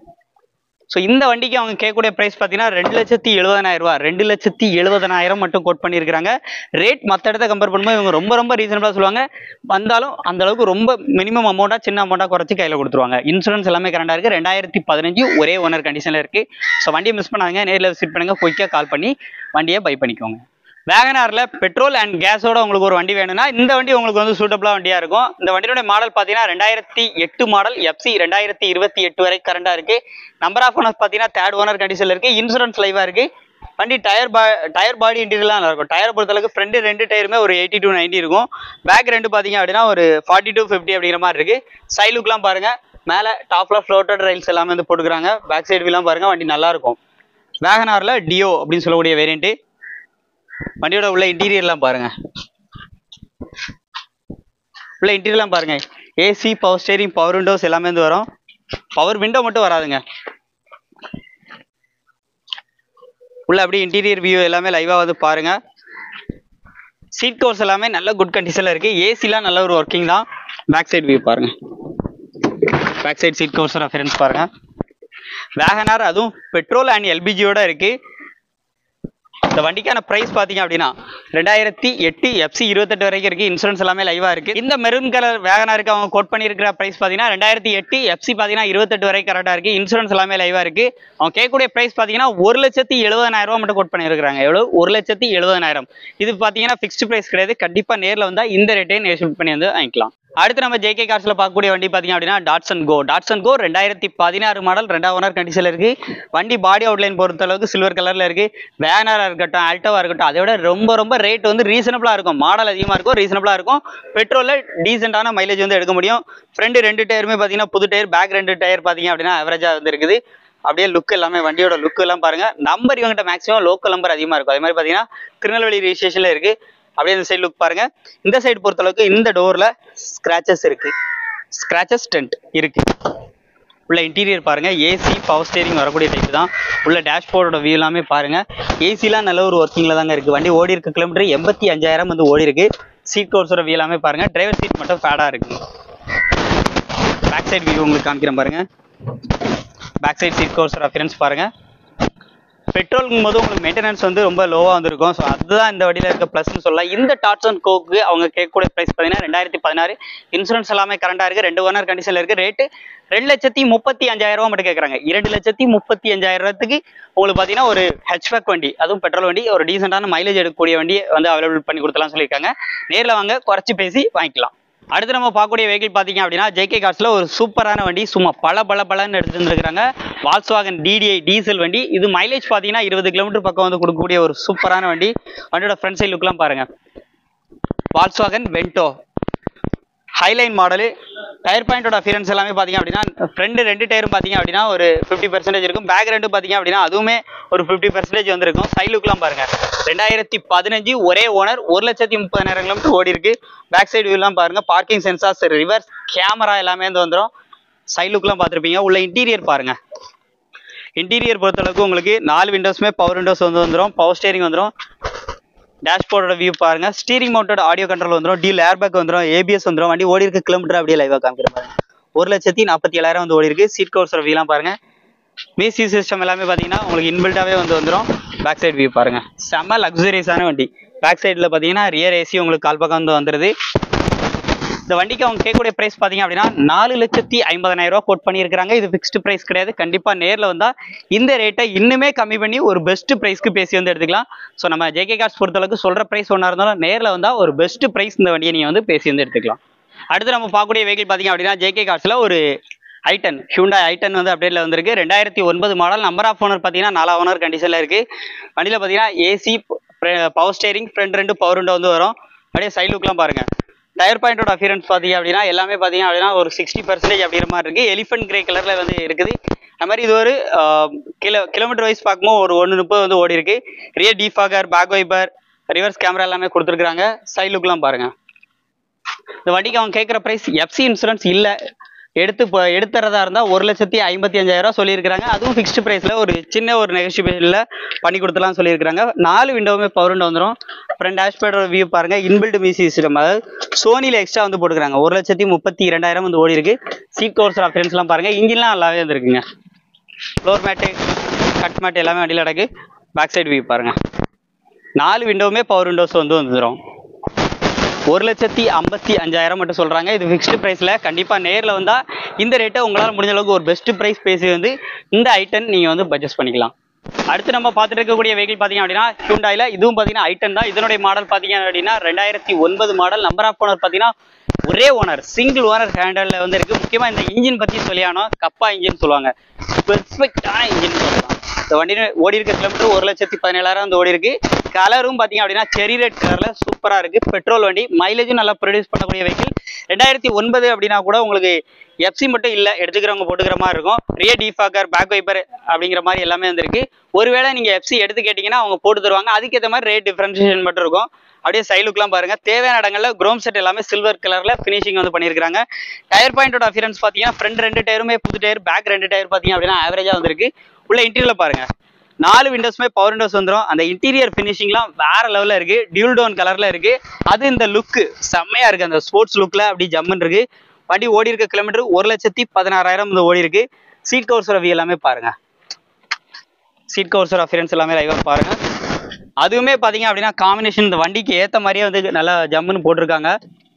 ஸோ இந்த வண்டிக்கு அவங்க கேட்கக்கூடிய பிரைஸ் பார்த்தீங்கன்னா ரெண்டு லட்சத்தி எழுபதனாயிரம் ரூபா ரெண்டு லட்சத்தி எழுபதனாயிரம் மட்டும் கோட் பண்ணியிருக்காங்க ரேட் மற்ற இடத்த கம்பேர் பண்ணும்போது இவங்க ரொம்ப ரொம்ப ரீசனபிளாக சொல்லுவாங்க வந்தாலும் அந்த அளவுக்கு ரொம்ப மினிமம் அமௌண்ட்டாக சின்ன அமௌண்ட்டாக குறைச்சி கையில் கொடுத்துருவாங்க இன்சூரன்ஸ் எல்லாமே கரண்டாக இருக்குது ரெண்டாயிரத்தி பதினஞ்சு ஒரே ஓனர் கண்டிஷனில் இருக்குது ஸோ வண்டியை மிஸ் பண்ணாங்க நேரில் விசிட் பண்ணுங்க குயிக்காக கால் பண்ணி வண்டியை பை பண்ணிக்கோங்க வேகனார்ல பெட்ரோல் அண்ட் கேஸோட உங்களுக்கு ஒரு வண்டி வேணும்னா இந்த வண்டி உங்களுக்கு வந்து சூட்டபிளா வண்டியா இருக்கும் இந்த வண்டியோட மாடல் பாத்தீங்கன்னா ரெண்டாயிரத்தி எட்டு மாடல் எஃப்சி ரெண்டாயிரத்தி இருபத்தி எட்டு வரை கரண்டா இருக்கு நம்பர் ஆஃப் ஓனர்ஸ் பாத்தீங்கன்னா தேர்ட் ஓனர் கண்டிஷன்ல இருக்கு இன்சூரன்ஸ் லைவா இருக்கு வண்டி டயர் பா டயர் பாடி இன்டீரியர்லாம் நல்லா இருக்கும் டயர் பொறுத்தளவுக்கு ஃப்ரண்ட் ரெண்டு டயருமே ஒரு எயிட்டி டு நைன்டி இருக்கும் பேக் ரெண்டு பாத்தீங்க அப்படின்னா ஒரு ஃபார்ட்டி டு ஃபிஃப்டி அப்படிங்கிற மாதிரி இருக்கு சைலுக்குலாம் பாருங்க மேல டாப்ல ஃப்ளோட்டட் ரைல்ஸ் எல்லாமே வந்து போட்டுக்கிறாங்க பேக் சைடு எல்லாம் பாருங்க வண்டி நல்லா இருக்கும் வேகனார்ல டியோ அப்படின்னு சொல்லக்கூடிய வேரியன்ட் வண்டியோட உள்ள இன்டீரியர்லாம் பாருங்க உள்ள இன்டீரியர்லாம் பாருங்க AC power steering power windows எல்லாமே வந்து வரும் பவர் விண்டோ மட்டும் வராதுங்க உள்ள அப்படியே இன்டீரியர் வியூ எல்லாமே லைவா வந்து பாருங்க சீட் கவர்ஸ் எல்லாமே நல்ல குட் கண்டிஷன்ல இருக்கு ஏசிலாம் நல்ல ஒரு ஒர்க்கிங் தான் பேக் சைடு வியூ பாருங்க back side seat covers reference பாருங்க வேகனார் அதுவும் பெட்ரோல் அண்ட் எல்பிஜியோட இருக்கு இந்த வண்டிக்கான பிரைஸ் பாத்தீங்க அப்படின்னா ரெண்டாயிரத்தி எட்டு எஃப்சி இருபத்தெட்டு வரைக்கும் இருக்கு இன்சூரன்ஸ் எல்லாமே லைவா இருக்கு இந்த மெரூன் கலர் வேகனாருக்கு அவங்க கோட் பண்ணியிருக்கிற பிரைஸ் பாத்தீங்கன்னா ரெண்டாயிரத்தி எட்டு எஃப்சி பாத்தீங்கன்னா இருபத்தெட்டு வரைக்கும் கரெக்டா இருக்கு இன்சூரன்ஸ் எல்லாமே லைவா இருக்கு அவங்க கேட்கக்கூடிய பிரைஸ் பாத்தீங்கன்னா ஒரு லட்சத்தி எழுபதாயிரம் ரூபாய் மட்டும் கோட் பண்ணியிருக்காங்க எவ்வளவு ஒரு லட்சத்தி எழுபதாயிரம் இது பாத்தீங்கன்னா ஃபிக்ஸ்டு பிரைஸ் கிடையாது கண்டிப்பா நேர்ல வந்தா இந்த ரேட்டே நேஷன் பண்ணி வந்து வாங்கிக்கலாம் அடுத்து நம்ம ஜேகே கார்ஸ்ல பார்க்கக்கூடிய வண்டி பாத்தீங்க அப்படின்னா டாட்சன் கோ டாட்சன் கோ ரெண்டாயிரத்தி பதினாறு மாடல் ரெண்டாவது ஓனர் கண்டிஷன்ல இருக்கு வண்டி பாடி அவுட்லைன் பொறுத்த அளவுக்கு சில்வர் கலர்ல இருக்கு வேனரா இருக்கட்டும் ஆல்டோவா இருக்கட்டும் அதை விட ரொம்ப ரொம்ப ரேட் வந்து ரீசனபிளா இருக்கும் மாடல் அதிகமா இருக்கும் ரீசனபிளா இருக்கும் பெட்ரோல்ல டீசென்டான மைலேஜ் வந்து எடுக்க முடியும் ஃப்ரண்ட் ரெண்டு டயருமே பாத்தீங்கன்னா புது டயர் பேக் ரெண்டு டயர் பாத்தீங்க அப்படின்னா அவரேஜா வந்து இருக்குது அப்படியே லுக் எல்லாமே வண்டியோட லுக் எல்லாம் பாருங்க நம்பர் இவங்ககிட்ட மேக்ஸிமம் லோக்கல் நம்பர் அதிகமா இருக்கும் அதே மாதிரி பாத்தீங்கன்னா திருநெல்வேலி ரெஜிஸ்ட்ரேஷன்ல இருக்கு அப்படியே இந்த சைடு லுக் பாருங்க இந்த சைடு பொறுத்த அளவுக்கு இந்த டோர்ல ஸ்கிராச்சஸ் இருக்கு ஸ்கிராச்சஸ் டென்ட் இருக்கு உள்ள இன்டீரியர் பாருங்க ஏசி பவர் ஸ்டேரிங் வரக்கூடிய டைப் தான் உள்ள டேஷ்போர்டோட வியூ எல்லாமே பாருங்க ஏசிலாம் நல்ல ஒரு ஒர்க்கிங்ல தாங்க இருக்கு வண்டி ஓடி இருக்க கிலோமீட்டர் எண்பத்தி அஞ்சாயிரம் வந்து ஓடி இருக்கு சீட் கவர்ஸோட வியூ எல்லாமே பாருங்க டிரைவர் சீட் மட்டும் ஃபேடா இருக்கு பேக் சைடு வியூ உங்களுக்கு காமிக்கிறேன் பாருங்க back side seat covers reference பாருங்க பெட்ரோலுங்கும் போது உங்களுக்கு மெயின்டெனன்ஸ் வந்து ரொம்ப லோவாக வந்திருக்கும் ஸோ அதுதான் இந்த வண்டியில் இருக்க ப்ளஸ்னு சொல்லலாம் இந்த டாட்ஸ் அண்ட் கோக்கு அவங்க கேட்கக்கூடிய ப்ரைஸ் பார்த்தீங்கன்னா ரெண்டாயிரத்தி பதினாறு இன்சூரன்ஸ் எல்லாமே கரண்டாக இருக்குது ரெண்டு ஓனர் கண்டிஷனில் இருக்குது ரேட்டு ரெண்டு லட்சத்தி முப்பத்தி அஞ்சாயிரம் ரூபா மட்டும் கேட்குறாங்க இரண்டு லட்சத்தி முப்பத்தி அஞ்சாயிரத்துக்கு உங்களுக்கு பார்த்தீங்கன்னா ஒரு ஹெச்பேக் வண்டி அதுவும் பெட்ரோல் வண்டி ஒரு டீசெண்டான மைலேஜ் எடுக்கக்கூடிய வண்டியை வந்து அவைலபிள் பண்ணி கொடுத்தலாம் சொல்லியிருக்காங்க நேரில் வாங்க குறைச்சி பேசி வாங்கிக்கலாம் அடுத்து நம்ம பார்க்கக்கூடிய வெஹிக்கிள் பார்த்தீங்க அப்படின்னா ஜேகே கார்ஸில் ஒரு சூப்பரான வண்டி சும்மா பல பல பலன்னு எடுத்துட்டு வந்துருக்காங்க வால்ஸ்வாகன் டிடிஐ டீசல் வண்டி இது மைலேஜ் பார்த்தீங்கன்னா இருபது கிலோமீட்டர் பக்கம் வந்து கொடுக்கக்கூடிய ஒரு சூப்பரான வண்டி வண்டியோட ஃப்ரண்ட் சைட் லுக்லாம் பாருங்க Volkswagen Vento Highline model tyre பாயிண்டோட அஃபியரன்ஸ் எல்லாமே பார்த்தீங்க அப்படின்னா ஃப்ரண்ட் ரெண்டு டயரும் பார்த்தீங்க அப்படின்னா ஒரு ஃபிஃப்டி பர்சன்டேஜ் இருக்கும் பேக் ரெண்டு பார்த்தீங்க அப்படின்னா அதுவுமே ஒரு ஃபிஃப்டி பர்சன்டேஜ் வந்திருக்கும் சைட் லுக்லாம் பாருங்க ரெண்டாயிரத்தி பதினஞ்சு ஒரே ஓனர் ஒரு லட்சத்தி முப்பதாயிரம் கிலோமீட்டர் ஓடி இருக்கு பேக் சைடு வியூலாம் பாருங்க பார்க்கிங் சென்சார்ஸ் ரிவர்ஸ் கேமரா எல்லாமே வந்து வந்துடும் சைட் லுக்லாம் பார்த்துருப்பீங்க உள்ள இன்டீரியர் பாருங்க இன்டீரியர் பொறுத்தளவுக்கு உங்களுக்கு நாலு விண்டோஸுமே பவர் விண்டோஸ் வந்து வந்துடும் பவர் ஸ்டேரிங் வந்துடும் டேஷ்போர்டோட வியூ பாருங்க ஸ்டீரிங் மவுண்டட் ஆடியோ கண்ட்ரோல் வந்துடும் டீல் ஏர்பேக் வந்துடும் ஏபிஎஸ் வந்துடும் வண்டி ஓடி இருக்க கிலோமீட்டர் அப்படியே லைவாக காமிக்கிற பாருங்க ஒரு லட்சத்தி நாற்பத்தி ஏழாயிரம் வந்து ஓடி இருக்கு சீட் கவர்ஸோட வியூலாம் பாருங்க மியூசி சிஸ்டம் எல்லாமே பார்த்தீங்கன்னா உங்களுக்கு இன்பில்டாவே வந்து வந்துடும் பேக் சைடு வியூ பாருங்க செம்ம லக்ஸரியஸான வண்டி பேக் சைடில் பார்த்தீங்கன்னா ரியர் ஏசி உங்களுக்கு கால் பக்கம் வந்து வந்துடுது இந்த வண்டிக்கு அவங்க கேட்கக்கூடிய பிரைஸ் பார்த்தீங்க அப்படின்னா நாலு லட்சத்தி ஐம்பதனாயிரம் ரூபா கோட் பண்ணியிருக்காங்க இது ஃபிக்ஸ்டு பிரைஸ் கிடையாது கண்டிப்பாக நேரில் வந்தால் இந்த ரேட்டை இன்னுமே கம்மி பண்ணி ஒரு பெஸ்ட் ப்ரைஸ்க்கு பேசி வந்து எடுத்துக்கலாம் ஸோ நம்ம ஜேகே கார்ஸ் பொறுத்தளவுக்கு சொல்கிற ப்ரைஸ் ஒன்றா இருந்தாலும் நேரில் வந்தால் ஒரு பெஸ்ட் ப்ரைஸ் இந்த வண்டியை நீங்கள் வந்து பேசி வந்து எடுத்துக்கலாம் அடுத்து நம்ம பார்க்கக்கூடிய வெஹிக்கிள் பார்த்தீங்க அப்படின்னா ஜேகே கார்ஸில் ஒரு ஐட்டன் ஹியூண்டா ஐட்டன் வந்து அப்டேட்ல வந்திருக்கு ரெண்டாயிரத்தி ஒன்பது மாடல் நம்பர் ஆஃப் ஓனர் பார்த்தீங்கன்னா நாலா ஓனர் கண்டிஷனில் இருக்குது வண்டியில் பார்த்தீங்கன்னா ஏசி பவர் ஸ்டேரிங் ஃப்ரண்ட் ரெண்டு பவர் விண்டோ வந்து வரும் அப்படியே சைட் லுக்லாம் பாருங்க டயர் பாயிண்டோட அஃபியரன்ஸ் பார்த்தீங்க அப்படின்னா எல்லாமே பார்த்தீங்க அப்படின்னா ஒரு சிக்ஸ்டி பர்சன்டேஜ் அப்படிங்கிற மாதிரி இருக்குது எலிஃபென்ட் கிரே கலரில் வந்து இருக்குது அது மாதிரி இது ஒரு ஆஹ், கிலோ கிலோமீட்டர் வைஸ் பார்க்கும்போது ஒரு ஒன்று முப்பது வந்து ஓடி இருக்கு rear defogger back wiper reverse camera எல்லாமே கொடுத்துருக்காங்க சைட் லுக்லாம் பாருங்க இந்த வண்டிக்கு அவங்க கேட்குற ப்ரைஸ் எஃப்சி இன்சூரன்ஸ் இல்லை எடுத்து இப்போ எடுத்துறதா இருந்தால் ஒரு லட்சத்தி ஐம்பத்தி அஞ்சாயிரம் சொல்லியிருக்காங்க அதுவும் ஃபிக்ஸ்டு ப்ரைஸில் ஒரு சின்ன ஒரு நெகோஷியபிளில் பண்ணி கொடுத்துலாம் சொல்லியிருக்காங்க நாலு விண்டோவுமே பவர் விண்டோ வந்துடும் ஃப்ரண்ட் டேஷ்போர்டோட வியூ பாருங்கள் இன்பில்ட் மியூசி சிஸ்டம் அதாவது சோனியில் எக்ஸ்ட்ரா வந்து போட்டுக்கிறாங்க ஒரு லட்சத்தி முப்பத்தி இரண்டாயிரம் வந்து ஓடி இருக்கு சீட் கவர்ஸ் ஆப்ஷன்ஸ்லாம் பாருங்கள் இன்ஜின்லாம் நல்லாவே வந்துருக்குங்க ஃப்ளோர் மேட்டு கட் மேட் எல்லாமே வண்டியில் அடக்கு பேக் சைடு வியூ பாருங்கள் நாலு விண்டோவுமே பவர் விண்டோஸ் வந்து வந்துடும் ஒரு லட்சத்தி ஐம்பத்தி அஞ்சாயிரம் மட்டும் சொல்கிறாங்க இது ஃபிக்ஸ்டு ப்ரைஸில் கண்டிப்பாக நேரில் வந்தால் இந்த ரேட்டை உங்களால் முடிஞ்ச அளவுக்கு ஒரு பெஸ்ட் ப்ரைஸ் பேசி வந்து இந்த ஐட்டன் நீங்கள் வந்து பட்ஜெட் பண்ணிக்கலாம் அடுத்து நம்ம பார்த்துட்டு இருக்கக்கூடிய வெஹிக்கிள் பார்த்தீங்க அப்படின்னா ஹியூண்டாயில் இதுவும் பார்த்தீங்கன்னா ஐட்டன் தான் இதனுடைய மாடல் பார்த்தீங்க அப்படின்னா ரெண்டாயிரத்தி ஒன்பது மாடல் நம்பர் ஆஃப் ஓனர் பார்த்தீங்கன்னா ஒரே ஓனர் சிங்கிள் ஓனர் ஹேண்டலில் வந்து இருக்குது முக்கியமாக இந்த இன்ஜின் பற்றி சொல்லியானோ கப்பா இன்ஜின் சொல்லுவாங்க பெர்ஃபெக்டான இன்ஜின் சொல்லலாம் இந்த வண்டி ஓடி இருக்க கிலோமீட்டர் ஒரு லட்சத்தி பதினேழாயிரம் வந்து ஓடி இருக்கு கலரும் பார்த்தீங்க அப்படின்னா செரி ரெட் கலரில் சூப்பராக இருக்கு பெட்ரோல் வண்டி மைலேஜும் நல்லா ப்ரொடியூஸ் பண்ணக்கூடிய வெஹிக்கிள் ரெண்டாயிரத்தி ஒன்பது அப்படின்னா கூட உங்களுக்கு எஃப்சி மட்டும் இல்லை எடுத்துக்கிறவங்க போட்டுக்கிற மாதிரி இருக்கும் ரியர் டிஃபாக்கர் பேக் வைப்பர் அப்படிங்கிற மாதிரி எல்லாமே வந்திருக்கு ஒருவேளை நீங்கள் எஃப்சி எடுத்து கேட்டிங்கன்னா அவங்க போட்டு தருவாங்க அதுக்கேற்ற மாதிரி ரேட் டிஃபரன்ஷியேஷன் மட்டும் இருக்கும் அப்படியே சைலுக்குலாம் பாருங்க தேவையான இடங்கள்ல குரோம் செட் எல்லாமே சில்வர் கலர்ல ஃபினிஷிங் வந்து பண்ணியிருக்காங்க டயர் பாயிண்டோட அஃபியரன்ஸ் பார்த்தீங்கன்னா ஃப்ரண்ட் ரெண்டு டயருமே புது டயர் பேக் ரெண்டு டயர் பார்த்தீங்க அப்படின்னா ஆவரேஜாக வந்திருக்கு உள்ள இன்டீரியர் பாருங்க நாலு விண்டோஸ்மே பவர் விண்டோஸ் வந்துடும் அந்த இன்டீரியர் ஃபினிஷிங்லாம் வேற லெவலில் இருக்கு டியூல் டோன் கலர்ல இருக்கு அது இந்த லுக்கு செம்மையா இருக்கு அந்த ஸ்போர்ட்ஸ் லுக்ல அப்படி ஜம்முன்னு இருக்கு வண்டி ஓடி இருக்க கிலோமீட்டர் ஒரு லட்சத்தி பதினாறாயிரம் வந்து ஓடி இருக்கு சீட் கவர்ஸோட வியூ எல்லாமே பாருங்க சீட் கவர்ஸோட அஃபியரன்ஸ் எல்லாமே லைவாக பாருங்க அதுவுமே பார்த்தீங்க அப்படின்னா காம்பினேஷன் இந்த வண்டிக்கு ஏற்ற மாதிரியே வந்து நல்லா ஜம்முன்னு போட்டிருக்காங்க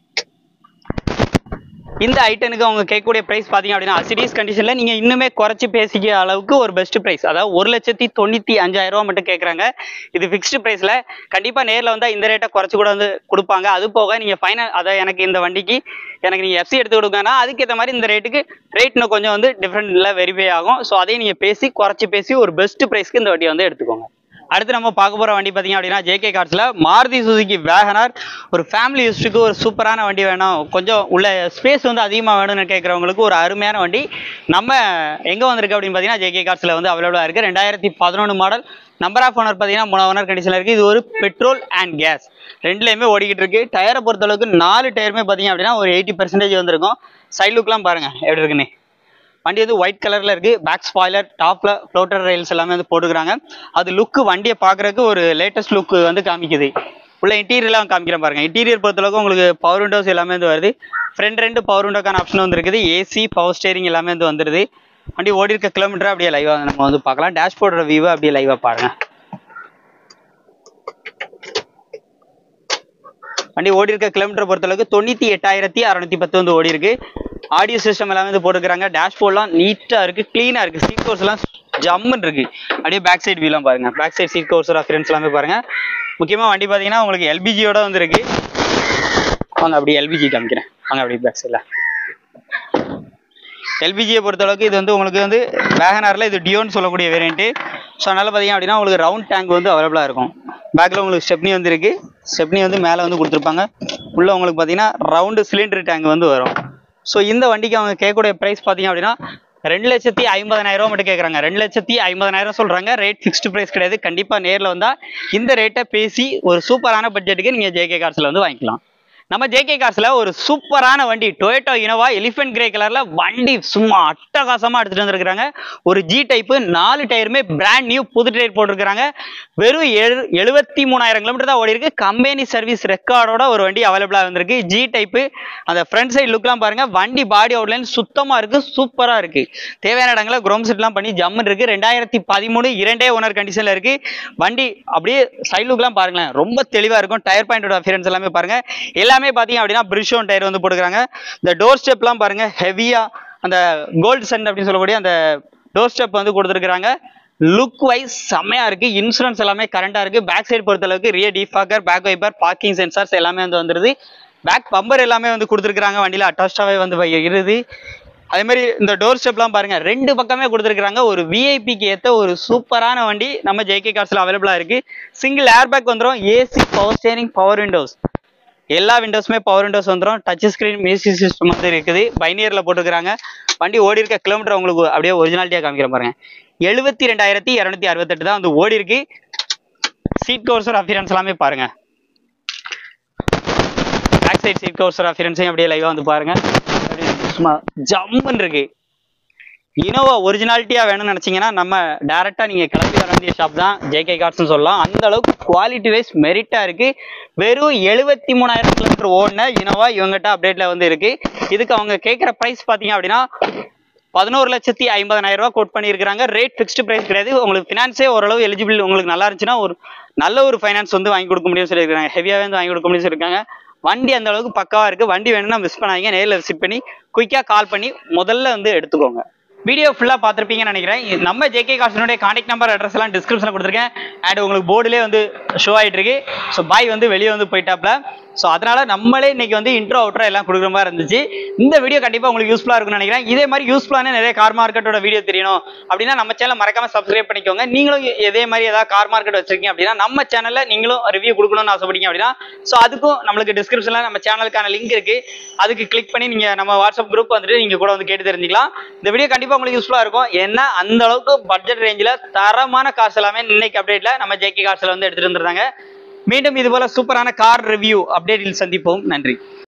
இந்த ஐட்டனுக்கு அவங்க கேட்கக்கூடிய பிரைஸ் பார்த்தீங்க அப்படின்னா அசிடியஸ் கண்டிஷனில் நீங்கள் இன்னுமே குறைச்சி பேசிக்க அளவுக்கு ஒரு பெஸ்ட் ப்ரைஸ் அதாவது ஒரு லட்சத்தி தொண்ணூற்றி அஞ்சாயிரம் ரூபா மட்டும் கேட்குறாங்க இது ஃபிக்ஸ்டு ப்ரைஸில் கண்டிப்பாக நேரில் வந்தால் இந்த ரேட்டை குறைச்சி கூட வந்து கொடுப்பாங்க அது போக நீங்கள் ஃபைனல் அதை எனக்கு இந்த வண்டிக்கு எனக்கு நீங்கள் எஃப்சி எடுத்து கொடுங்கன்னா அதுக்கேற்ற மாதிரி இந்த ரேட்டுக்கு ரேட் இன்னும் கொஞ்சம் வந்து டிஃப்ரெண்ட்டில் வெரிஃபை ஆகும் ஸோ அதையும் நீங்கள் பேசி குறைச்சி பேசி ஒரு பெஸ்ட் ப்ரைஸ்க்கு இந்த வண்டியை வந்து எடுத்துக்கோங்க அடுத்து நம்ம பார்க்க போகிற வண்டி பார்த்தீங்க அப்படின்னா ஜேகே கார்ஸில் மாருதி சுசுகி வேகனார் ஒரு ஃபேமிலி யூஸ்டுக்கு ஒரு சூப்பரான வண்டி வேணும் கொஞ்சம் உள்ள ஸ்பேஸ் வந்து அதிகமாக வேணும்னு கேட்குறவங்களுக்கு ஒரு அருமையான வண்டி நம்ம எங்கே வந்திருக்கு அப்படின்னு பார்த்தீங்கன்னா ஜேகே கார்ஸில் வந்து அவைலபிளாக இருக்குது ரெண்டாயிரத்தி பதினொன்று மாடல் நம்பர் ஆஃப் ஓனர் பார்த்தீங்கன்னா மூணு ஓனர் கண்டிஷனில் இருக்குது இது ஒரு பெட்ரோல் அண்ட் கேஸ் ரெண்டுலேயுமே ஓடிக்கிட்டு இருக்கு டயரை பொறுத்தளவுக்கு நாலு டயருமே பார்த்தீங்க அப்படின்னா ஒரு எயிட்டி பர்சன்டேஜ் வந்திருக்கும் சைட் லுக்லாம் பாருங்கள் எப்படி இருக்குன்னு வண்டி வந்து ஒயிட் கலரில் இருக்குது பேக் ஸ்பாய்லர் டாப்பில் ஃப்ளோட்டர் ரெயில்ஸ் எல்லாமே வந்து போட்டுக்கிறாங்க அது லுக்கு வண்டியை பார்க்குறதுக்கு ஒரு லேட்டஸ்ட் லுக் வந்து காமிக்குது உள்ள இன்டீரியர்லாம் காமிக்கிறேன் பாருங்க இன்டீரியர் பொறுத்தளவுக்கு உங்களுக்கு பவர் விண்டோஸ் எல்லாமே வந்து வருது ஃப்ரண்ட் ரெண்டு பவர் விண்டோக்கான ஆப்ஷன் வந்து இருக்குது ஏசி பவர் ஸ்டேரிங் எல்லாமே வந்து வந்துருது வண்டி ஓடி இருக்க கிலோமீட்டர் அப்படியே லைவா நம்ம வந்து பார்க்கலாம் டேஷ்போர்டோட வியூவை அப்படியே லைவா பாருங்க வண்டி ஓடி இருக்க கிலோமீட்டர் பொறுத்தளவுக்கு தொண்ணூத்தி எட்டாயிரத்தி அறுநூத்தி பத்து வந்து ஓடி இருக்கு ஆடியோ சிஸ்டம் எல்லாமே வந்து போட்டுருக்காங்க டேஷ்போர்ட்லாம் நீட்டா இருக்கு க்ளீனா இருக்கு சீட் கோர்ஸ் எல்லாம் ஜம்முன்னு இருக்கு அப்படியே பேக் சைடு வியூலாம் பாருங்க back side seat covers reference எல்லாமே பாருங்க முக்கியமா வண்டி பாத்தீங்கன்னா உங்களுக்கு எல்பிஜியோட வந்து இருக்கு வாங்க அப்படி எல்பிஜி காமிக்கிறேன் வாங்க அப்படி பேக் சைடில் எல்பிஜியை பொறுத்தளவுக்கு இது வந்து உங்களுக்கு வந்து வேகனாரில் இது டியோன்னு சொல்லக்கூடிய வேரியண்ட்டு ஸோ அதனால் பார்த்தீங்க அப்படின்னா உங்களுக்கு ரவுண்ட் டேங்க் வந்து அவைலபிளாக இருக்கும் பேக்கில் உங்களுக்கு ஸ்டெப்னி வந்து இருக்கு ஸ்டெப்னி வந்து மேலே வந்து கொடுத்துருப்பாங்க உள்ள உங்களுக்கு பார்த்தீங்கன்னா ரவுண்டு சிலிண்டர் டேங்க் வந்து வரும் ஸோ இந்த வண்டிக்கு அவங்க கேட்கக்கூடிய ப்ரைஸ் பார்த்தீங்க அப்படின்னா ரெண்டு லட்சத்தி ஐம்பதனாயிரம் ரூபா மட்டும் கேட்குறாங்க ரெண்டு லட்சத்தி ஐம்பதனாயிரம் சொல்கிறாங்க ரேட் ஃபிக்ஸ்டு ப்ரைஸ் கிடையாது கண்டிப்பாக நேரில் வந்தால் இந்த ரேட்டை பேசி ஒரு சூப்பரான பட்ஜெட்டுக்கு நீங்கள் ஜேகே கார்ஸில் வந்து வாங்கிக்கலாம் நம்ம ஜேகே கார்ஸ்ல ஒரு சூப்பரான வண்டி டொயோட்டோ இனோவா எலிஃபென்ட் கிரே கலர்ல வண்டி சும்மா அட்டகாசமா எடுத்துட்டு வந்திருக்காங்க ஒரு ஜி டைப்பு நாலு டயருமே பிராண்ட் நியூ புது டயர் போட்டிருக்காங்க வெறும் எழு எழுபத்தி மூணாயிரம் கிலோமீட்டர் தான் ஓடி இருக்கு கம்பெனி சர்வீஸ் ரெக்கார்டோட ஒரு வண்டி அவைலபிளா வந்திருக்கு ஜி டைப்பு அந்த ஃப்ரண்ட் சைடு லுக்லாம் பாருங்க வண்டி பாடி அவுட்லைன் சுத்தமா இருக்கு சூப்பரா இருக்கு தேவையான இடங்களை குரோம் செட்லாம் பண்ணி ஜம்முன்னு இருக்கு ரெண்டாயிரத்தி பதிமூணு இரண்டே ஓனர் கண்டிஷன்ல இருக்கு வண்டி அப்படியே சைடு லுக்லாம் பாருங்களேன் ரொம்ப தெளிவா இருக்கும் டயர் பாயிண்டோட அஃபியரன்ஸ் எல்லாமே பாருங்க எல்லாமே பாத்தீங்க அப்படின்னா பிரிஷோன் டயர் வந்து போட்டுக்கிறாங்க இந்த டோர் ஸ்டெப்லாம் பாருங்க ஹெவியா அந்த கோல்டு சென்ட் அப்படின்னு சொல்லக்கூடிய அந்த டோர் ஸ்டெப் வந்து கொடுத்துருக்காங்க லுக் வைஸ் செம்மையா இருக்கு இன்சூரன்ஸ் எல்லாமே கரண்டா இருக்கு பேக் சைடு பொறுத்த அளவுக்கு rear defogger back wiper parking sensors எல்லாமே வந்து வந்துருது பேக் பம்பர் எல்லாமே வந்து கொடுத்துருக்காங்க வண்டியில அட்டாச்சாவே வந்து வை- இருது அதே மாதிரி இந்த டோர் ஸ்டெப்லாம் பாருங்க ரெண்டு பக்கமே கொடுத்துருக்காங்க ஒரு விஐபிக்கு ஏற்ற ஒரு சூப்பரான வண்டி நம்ம ஜேகே கார்ஸ்ல அவைலபிளா இருக்கு சிங்கிள் ஏர்பேக் வந்துடும் AC power steering power windows எல்லா விண்டோஸுமே பவர் விண்டோஸ் வந்துடும் டச் ஸ்கிரீன் மியூசிக் சிஸ்டம் வந்து இருக்குது பைனியரில் போட்டுருக்காங்க வண்டி ஓடி இருக்க கிலோமீட்டர் உங்களுக்கு அப்படியே ஒரிஜினாலிட்டியாக காமிக்கிற பாருங்க எழுபத்தி ரெண்டாயிரத்தி இரநூத்தி அறுபத்தெட்டு தான் வந்து ஓடி இருக்கு சீட் கவர்ஸர் அஃபியரன்ஸ் எல்லாமே பாருங்க பேக் சைடு சீட் கவர்ஸர் அஃபியரன்ஸையும் அப்படியே லைவாக வந்து பாருங்க அப்படியே சும்மா ஜம்முன்னு இருக்கு இனோவா ஒரிஜினாலிட்டியா வேணும்னு நினைச்சீங்கன்னா நம்ம டைரக்டா நீங்க கிளம்பி வர வேண்டிய ஷாப் தான் ஜேகே கார்ஸ்னு சொல்லலாம் அந்த அளவுக்கு குவாலிட்டி வைஸ் மெரிட்டா இருக்கு வெறும் எழுபத்தி மூணாயிரம் கிலோமீட்டர் ஓடின இனோவா இவங்ககிட்ட அப்டேட்ல வந்து இருக்கு இதுக்கு அவங்க கேட்குற பிரைஸ் பாத்தீங்க அப்படின்னா பதினோரு லட்சத்தி ஐம்பதனாயிரம் ரூபாய் கோட் பண்ணியிருக்காங்க ரேட் ஃபிக்ஸ்டு பிரைஸ் கிடையாது உங்களுக்கு ஃபினான்ஸே ஓரளவு எலிஜிபிள் உங்களுக்கு நல்லா இருந்துச்சுன்னா ஒரு நல்ல ஒரு ஃபைனான்ஸ் வந்து வாங்கி கொடுக்க முடியும்னு சொல்லியிருக்காங்க ஹெவியாகவே வந்து வாங்கி கொடுக்க முடியும்னு சொல்லியிருக்காங்க வண்டி அந்த அளவுக்கு பக்காவா இருக்கு வண்டி வேணும்னா மிஸ் பண்ணாதீங்க நேரில் விசிட் பண்ணி குயிக்காக கால் பண்ணி முதல்ல வந்து எடுத்துக்கோங்க வீடியோ ஃபுல்லாக பார்த்துருப்பீங்கன்னு நினைக்கிறேன் இது நம்ம ஜேகே காசனுடைய கான்டாக்ட் நம்பர் அட்ரஸ் எல்லாம் டிஸ்கிரிப்ஷனில் கொடுத்துருக்கேன் அண்ட் உங்களுக்கு போர்டுலேயே வந்து ஷோ ஆயிட்டு இருக்கு ஸோ பாய் வந்து வெளியே வந்து போயிட்டாப்ல ஸோ அதனால நம்மளே இன்னைக்கு வந்து இன்ட்ரோ அவுட்ரோ எல்லாம் கொடுக்குற மாதிரி இருந்துச்சு இந்த வீடியோ கண்டிப்பாக உங்களுக்கு யூஸ்ஃபுல்லாக இருக்கும்னு நினைக்கிறேன் இதே மாதிரி யூஸ்ஃபுல்லான நிறைய கார் மார்க்கெட்டோட வீடியோ தெரியணும் அப்படின்னா நம்ம சேனல் மறக்காம சப்ஸ்கிரைப் பண்ணிக்கோங்க நீங்களும் இதே மாதிரி ஏதாவது கார் மார்க்கெட் வச்சிருக்கீங்க அப்படின்னா நம்ம சேனல்ல நீங்களும் ரிவ்யூ கொடுக்கணும்னு ஆசைப்பட்டீங்க அப்படின்னா ஸோ அதுக்கும் நம்மளுக்கு டிஸ்கிரிப்ஷனில் நம்ம சேனலுக்கான லிங்க் இருக்கு அதுக்கு கிளிக் பண்ணி நீங்க நம்ம வாட்ஸ்அப் குரூப் வந்துட்டு நீங்க கூட வந்து கேட்டு தெரிஞ்சுக்கலாம் இந்த வீடியோ கண்டிப்பா உங்களுக்கு யூஸ்ஃபுல்லா இருக்கும் ஏன்னா அந்த அளவுக்கு பட்ஜெட் ரேஞ்சில் தரமான கார்ஸ் எல்லாமே இன்னைக்கு அப்டேட்ல நம்ம ஜேகே கார்ஸ்ல வந்து எடுத்துட்டு வந்துருந்தாங்க மீண்டும் இது போல சூப்பரான கார் ரிவ்யூ அப்டேட்டில் சந்திப்போம் நன்றி